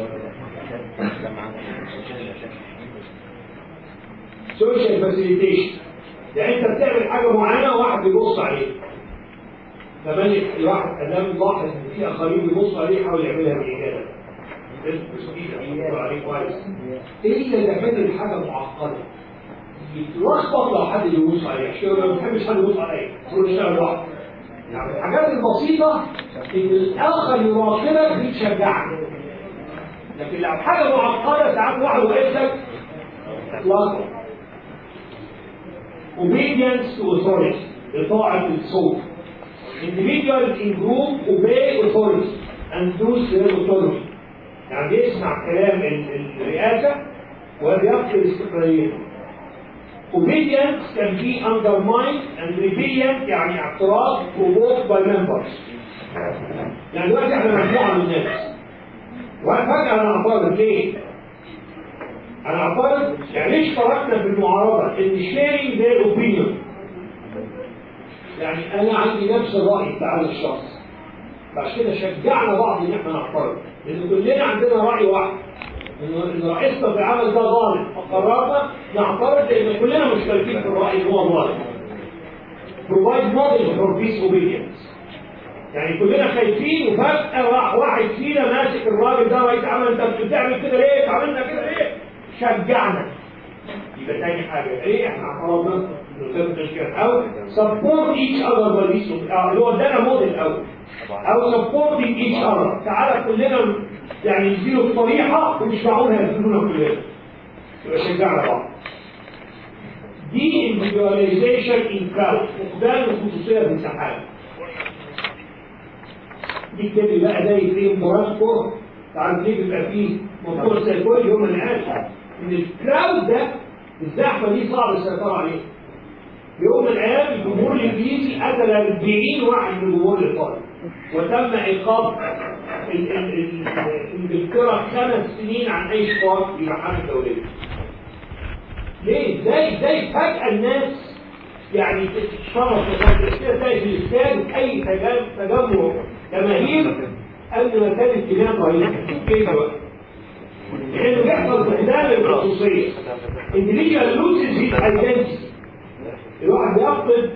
social facilitation. يعني أنت بتعمل حاجة معينة وواحد بيبص عليك. كمان الواحد كلام لاحظ إن في آخرين بيبصوا عليه يحاول يعملها بإجابة. الا اذا كانت الحاجه معقده يتلخبط لو حد يبص عليه عشان كده ما بحبش حد يبص عليا هو يشتغل لوحده يعني الحاجات البسيطه ان الاخر يراقبك دي تشجعك لكن لو حاجه معقده ساعات واحد واقف لك تتلخبط obedience to authority إطاعة الصوت individuals in group obey authority and do their authority يعني بيسمع كلام الرئاسة وبيفقد استقلاليته. Obedience can be undermined and rebellion يعني اعتراض provoked by members. يعني دلوقتي احنا مجموعة من الناس. وفجأة انا اعترض ليه؟ انا اعترض يعني ليش تركنا في المعارضه ان شيرنج ده الاوبينيون يعني انا عندي نفس الراي بتاع هذا الشخص فعشان كده شجعنا بعض ان احنا نعترض لان كلنا عندنا راي واحد ان رئيسنا في العمل ده ظالم فقررنا نعترض لان كلنا مشتركين في الراي ان هو ظالم provide model for peace obedience يعني كلنا خايفين وفجأة راح واحد فينا ماسك الراجل ده رئيس عمل انت بتعمل كده ليه؟ عملنا كده ليه؟ شجعنا يبقى تاني حاجة ايه احنا اعترضنا او support each other by this اللي هو ادانا موديل اول او supporting each other تعالى كلنا يعني نديله الطريقة ومش معقول هيديلونا كلنا يبقى شجعنا بعض دي individualization in crowd فقدان الخصوصية في السحاب دي كتابي بقى زي في مراسكو تعرف ليه بيبقى فيه موضوع سيكولوجي يوم من قال ان الكراود ده الزحمه دي صعب السيطره عليها في يوم من الايام الجمهور الانجليزي قتل 40 واحد من الجمهور الايطالي وتم ايقاف انجلترا خمس سنين عن اي اشتراك في محاكم دوليه. ليه؟ ازاي ازاي فجاه الناس يعني تتصرف تلاقي في الاستاد اي تجمع جماهير قبل ما كان اتجاه ضعيف كيف بقى؟ لانه بيحصل فقدان الخصوصيه individual loses his identity الواحد بيفقد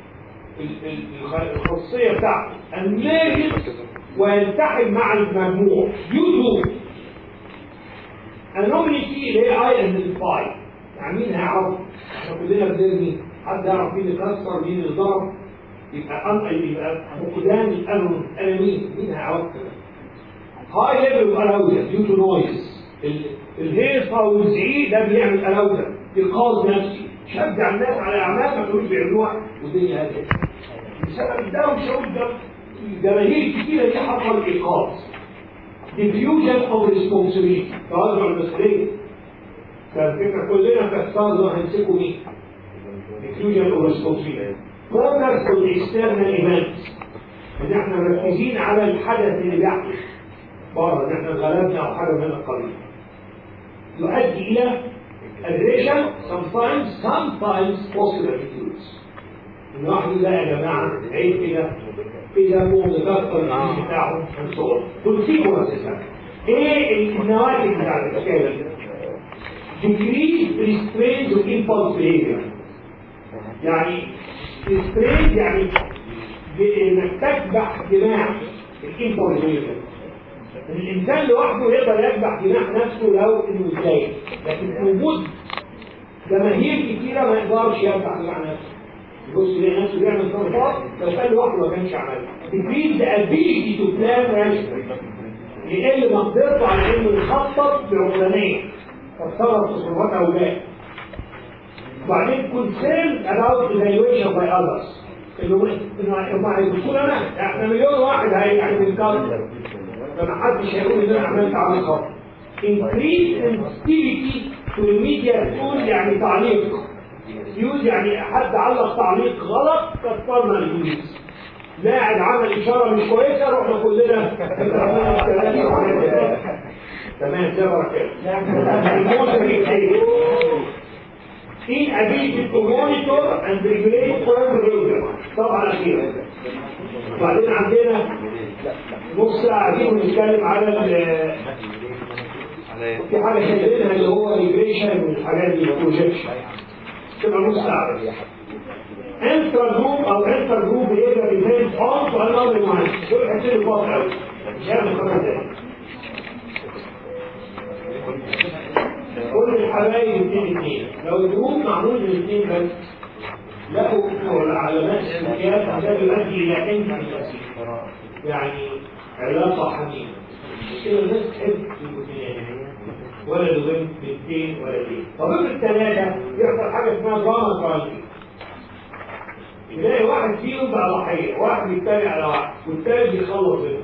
الخصوصيه بتاعته الناجز ويلتحم مع المجموع due to anonymity اللي هي I identify يعني مين هيعرف؟ احنا كلنا بنرمي حد يعرف مين اللي كسر مين اللي ضرب يبقى أن يبقى فقدان الأمن أنا مين؟ مين هيعرف كده؟ هاي ليفل اوف اراوزل ديو تو نويز الهيصة والزعيق ده بيعمل اراوزل إيقاظ نفسي شجع الناس على أعمال ما كانوش بيعملوها والدنيا هادية بسبب الدوشة الجماهير الكتيرة دي حصل إيقاظ diffusion of responsibility توزع المسؤولية فالفكرة كلنا كاستاذ هنمسكوا مين؟ diffusion of responsibility focus on the external events ان احنا مركزين على الحدث اللي بيحدث بره ان احنا غلبنا او حاجه من القبيل يؤدي الى aggression sometimes sometimes possible attitudes ان واحد يقول لا يا جماعه عيب كده كده هو متكسر الجيش بتاعهم وصور تنسيبه اساسا ايه النواتج بتاعت الحكايه دي؟ decrease restraint of impulse behavior يعني restraint يعني انك تكبح جماح الامبولس behavior الانسان لوحده يقدر يكبح جناح نفسه لو انه اتضايق لكن في وجود جماهير كتيره ما يقدرش يكبح جناح نفسه يبص يلاقي نفسه بيعمل تصرفات بس قال لوحده ما كانش عملها تكريز ability to plan rationally يقل مقدرته على انه يخطط بعقلانيه فتصرف تصرفات اوجاع وبعدين concern about evaluation by others اللي هو هم هيبصوا انا احنا مليون واحد هيتكلم فما حدش هيقول ان انا عملت عمل خطأ increase sensitivity to immediate tool يعني تعليق يوز يعني حد علق تعليق غلط كسرنا الجنس لاعب عمل اشاره مش كويسه رحنا كلنا تمام ده in ability to monitor and regulate crime behavior طبعا اخيرا وبعدين عندنا نص ساعه دي بنتكلم على في حاجه شايلينها اللي هو ريجريشن والحاجات دي بروجيكشن تبقى نص ساعه انترا جروب او انتر جروب بيقدر يبين اون سؤال امر معين دول حاجتين فاضي قوي مش هيعمل خمس دقايق كل الحبايب اثنين اثنين لو الجروب معمول من اثنين بس له علامات الانقياد ده يؤدي الى انت يعني علاقه حميمه كده الناس تحب الاثنين ولا الوين بنتين ولا دين طب في الثلاثه يحصل حاجه اسمها دراما كرايسيس تلاقي واحد فيهم بقى ضحيه واحد يتريق على واحد والثالث بيخلص بينهم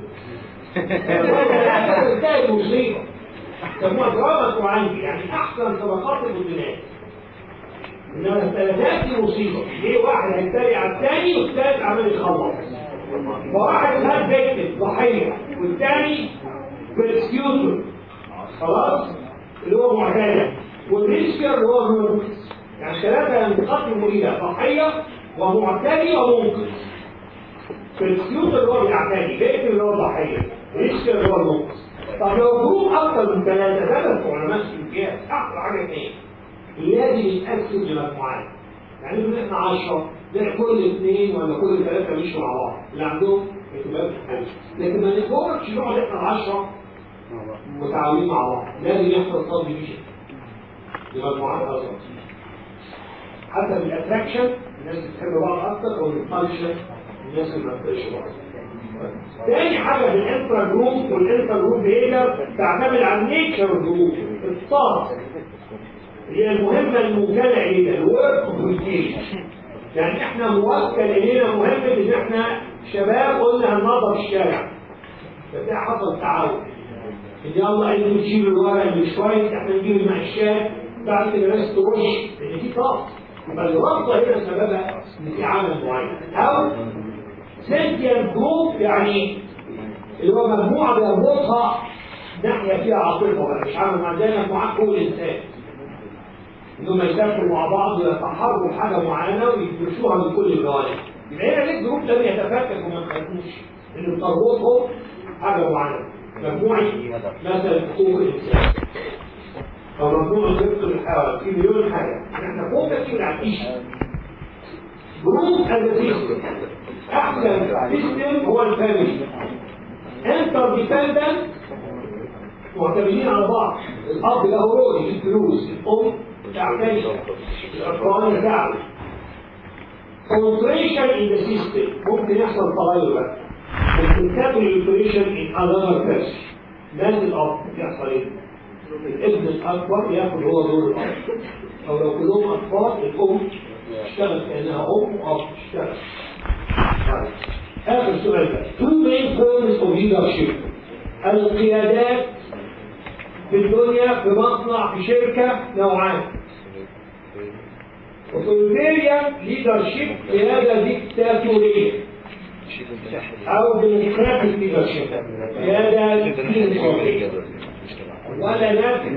تلاقي مصيبه سموها دراما كرايسيس يعني احسن طبقات البوتينات انما الثلاثات دي مصيبه ليه واحد هيتريق على الثاني والثالث عمال يخلص فواحد خد فيكتم ضحيه والثاني بريسكيوتور خلاص اللي هو معتاد والريسكر اللي هو المنقذ يعني ثلاثة ينقسموا إلى ضحية ومعتدي ومنقذ في السيوط اللي هو بيعتدي بيقتل اللي هو الضحية ريسكر اللي هو المنقذ طب لو جروب أكثر من ثلاثة ثلاث علماء السلوكيات أحلى حاجة إيه؟ لازم يتقسم لمجموعات يعني يقول احنا 10 لا كل اثنين ولا كل ثلاثة مش مع بعض اللي عندهم اهتمام بالحاجة لكن ما نقدرش نقعد احنا 10 متعاونين مع بعض لازم يحصل صد فيجن لمجموعات اصغر حتى بالاتراكشن الناس بتحب بعض اكتر او بالفانكشن الناس اللي ما بتحبش بعض تاني حاجه بالانترا جروب والانترا جروب بيهيفير تعتمد على النيتشر جروب الصاد هي المهمه الموكله الينا الورك كوميونيكيشن يعني احنا موكل الينا مهمه ان احنا شباب قلنا هننظف الشارع فتلاقي حصل تعاون ان يلا انتوا تشيلوا الورق اللي مش كويس احنا نجيب المعشات بعد كده ناس ترش لان في طاقه يبقى الرابطه هنا سببها ان في عمل معين او سنتيان جروب يعني اللي هو مجموعه بيربطها ناحيه فيها عاطفه بقى مش عامل مع زي مجموعات كل انسان انهم يسافروا مع بعض ويتحروا حاجه معينه ويدرسوها من كل الجوانب يبقى هنا ليه جروب لم يتفكك وما تخافوش ان تربطهم حاجه معينه مجموعه مثلا حقوق الانسان او مجموعه رفق الحيوان في مليون حاجه احنا فوق كتير العيش جروب السيستم احسن سيستم هو الفاميلي انتر ديبندنت معتمدين على بعض الاب له رؤيه في الفلوس الام تعتني الاقران يساعدوا concentration in the system ممكن يحصل تغير بقى ممكن تعمل inflation in another person ناس الاب يحصل ايه؟ الابن الاكبر ياخد هو دور الاب او لو كلهم اطفال الام تشتغل كانها ام واب تشتغل طيب. اخر سؤال بقى two main forms of leadership القيادات في الدنيا في مصنع في شركه نوعان اوتوريتيريان ليدرشيب قياده ديكتاتوريه او ديمقراطيك ليدرشيب قياده ديمقراطيه ولا نافذ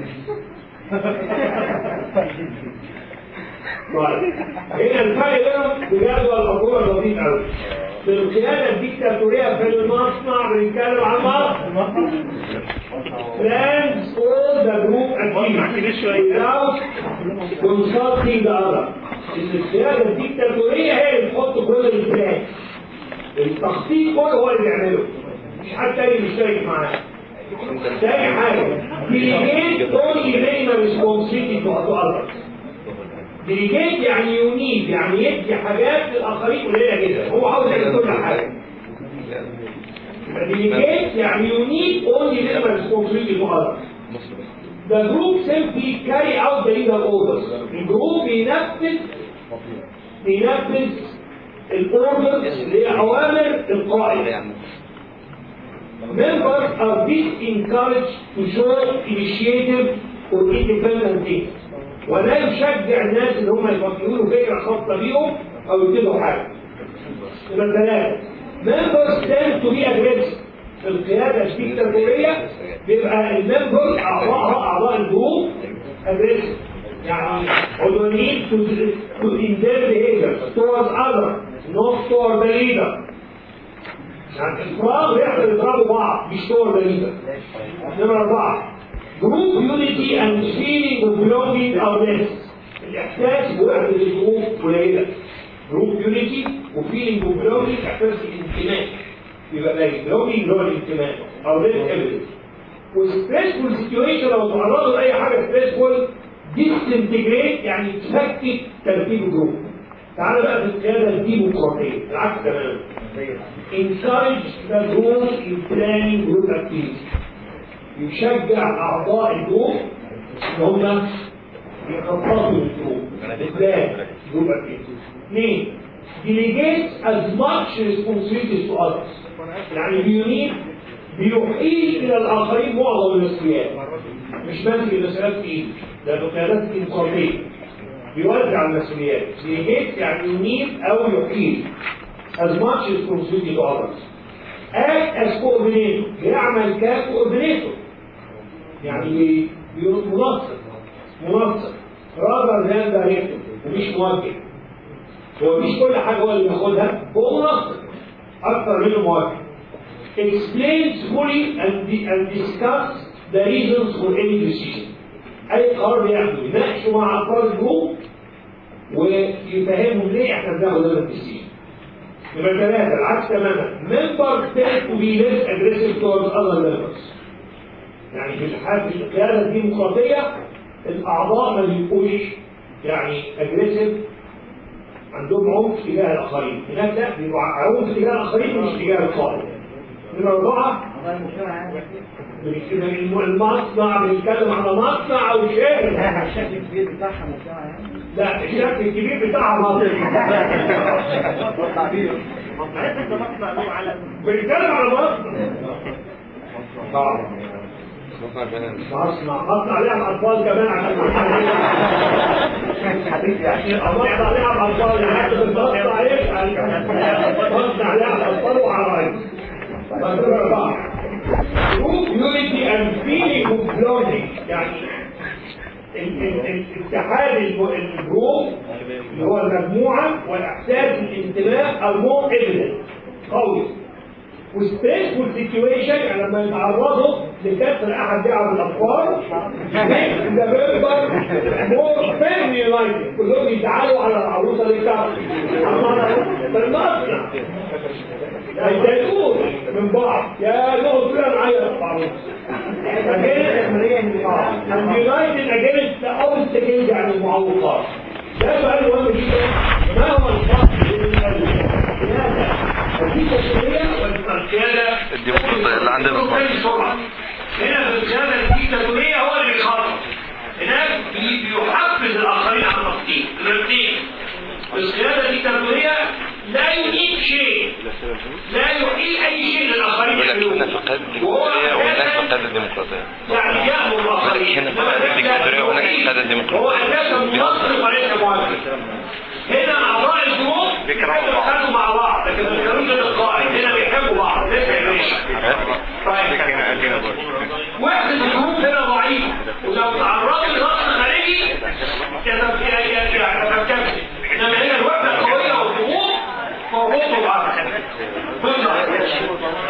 طيب هنا الفرق بينهم بجد والحكومه لطيف قوي في القياده الديكتاتوريه في المصنع بنتكلم عن مصر plans all the group activities without consulting the other ان القياده الديكتاتوريه هي اللي بتحط كل البلان التخطيط كله هو اللي بيعمله مش حد تاني مشترك معاه تاني حاجه delegate only minimum responsibility to others delegate يعني ينيب يعني يدي حاجات للاخرين قليله جدا هو عاوز يعمل كل حاجه delegate يعني ينيب only minimum responsibility to others The group simply carry out the leader orders. الجروب بينفذ بينفذ الاوردرز اللي هي اوامر القائد. Members are encouraged to show initiative or independent things. ولا يشجع الناس ان هم يفكروا فكره خاصه بيهم او يبتدوا حاجه. يبقى ثلاثه. Members tend to be aggressive. في القياده الديكتاتوريه بيبقى الممبر اعضائها اعضاء الجروب aggressive. يعني عدوانيين to to indulge behavior towards others not toward the leader. يعني الفراغ يحصل يضربوا بعض مش toward the leader. نمرة أربعة جروب يونيتي اند فيلينج اوف belonging او ناس الاحساس بوحده الجروب قليله جروب يونيتي وفيلينج اوف belonging احساس الانتماء يبقى قليل belonging اللي هو الانتماء او ناس ايفيدنس والستريسفول سيتويشن لو تعرضوا لاي حاجه ستريسفول ديسنتجريت يعني تفكك ترتيب الجروب تعالى بقى في القياده الديمقراطيه العكس تماما encourage the group in planning group activities يشجع اعضاء الجروب ان هم يخططوا للجروب ازاي جروب اكتيفيتيز اثنين delegate as much responsibilities to others يعني بينيب بيحيل الى الاخرين معظم المسؤوليات مش ماسك المسؤوليات في ايده ده بقيادات ديمقراطيه بيوزع المسؤوليات delegate يعني ينيب او يحيل as much responsibility to others act as coordinator بيعمل كcoordinator يعني منظم منسق rather than directive ومش موجه هو مش كل حاجه هو اللي بياخدها هو منسق اكثر منه موجه explains fully and, and discuss the reasons for any decision اي قرار بياخده يناقشه مع افراد الجروب ويفهمهم ليه احنا بناخد هذا الديسيجن يبقى ثلاثة العكس تماما members tend to be less aggressive towards other members يعني في الحالة في القيادة الديمقراطية الأعضاء ما بيبقوش يعني aggressive عندهم عنف تجاه الآخرين هناك لا بيبقوا عنف تجاه الآخرين مش تجاه القائد نمرة أربعة المصنع بنتكلم على مصنع أو شركة الشكل الكبير بتاعها مجتمع يعني لا الشكل الكبير بتاعها مصنع بنتكلم على مصنع طبعا مصنع مصنع ليها اطفال كمان عشان حبيبي يعني مصنع ليها اطفال يعني المصنع يفعل مصنع ليها اطفال وعرايس Group unity and feeling of belonging يعني ال- ال- ال- اتحاد الم- الجروب اللي هو المجموعة والإحساس بالانتماء المور evident قوي وستريسفول سيتويشن يعني لما يتعرضوا لكسر احد دعم الاطفال ذا ممبر مور فيرلي يونايتد كلهم يزعلوا على العروسه اللي كانت في المصنع ما يتضايقوش من بعض يا نقعد كده نعيط في العروسه اليونايتد اجينست اوبستكلز يعني المعوقات ده سؤال مهم جدا ما هو الفرق بين القياده الديكتاتوريه والقياده الديمقراطية اللي عندنا في مصر. بسرعه هنا في القياده الديكتاتوريه هو اللي بيخطط هناك بي- بيحفز الاخرين على التخطيط الاثنين في القياده الديكتاتوريه لا يريد شيء لا يحيل اي شيء للاخرين يقول لك يعملوه هنا في القيادة وهو الديمقراطية وهناك في أساساً القيادة الديمقراطية يعني يأمر الآخرين هنا في القيادة الديكتاتورية وهناك في القيادة الديمقراطية. هو أساسا منصف وليس موافق هنا أعضاء الجروب بيتخانقوا مع بعض لكن ما كانوش القائد هنا بيحبوا بعض لسه يا باشا طيب وحدة الجروب هنا ضعيفة ولو تعرضوا لضغط خارجي يتفككوا انما هنا الوحدة القوية والضغوط فوقوا بعض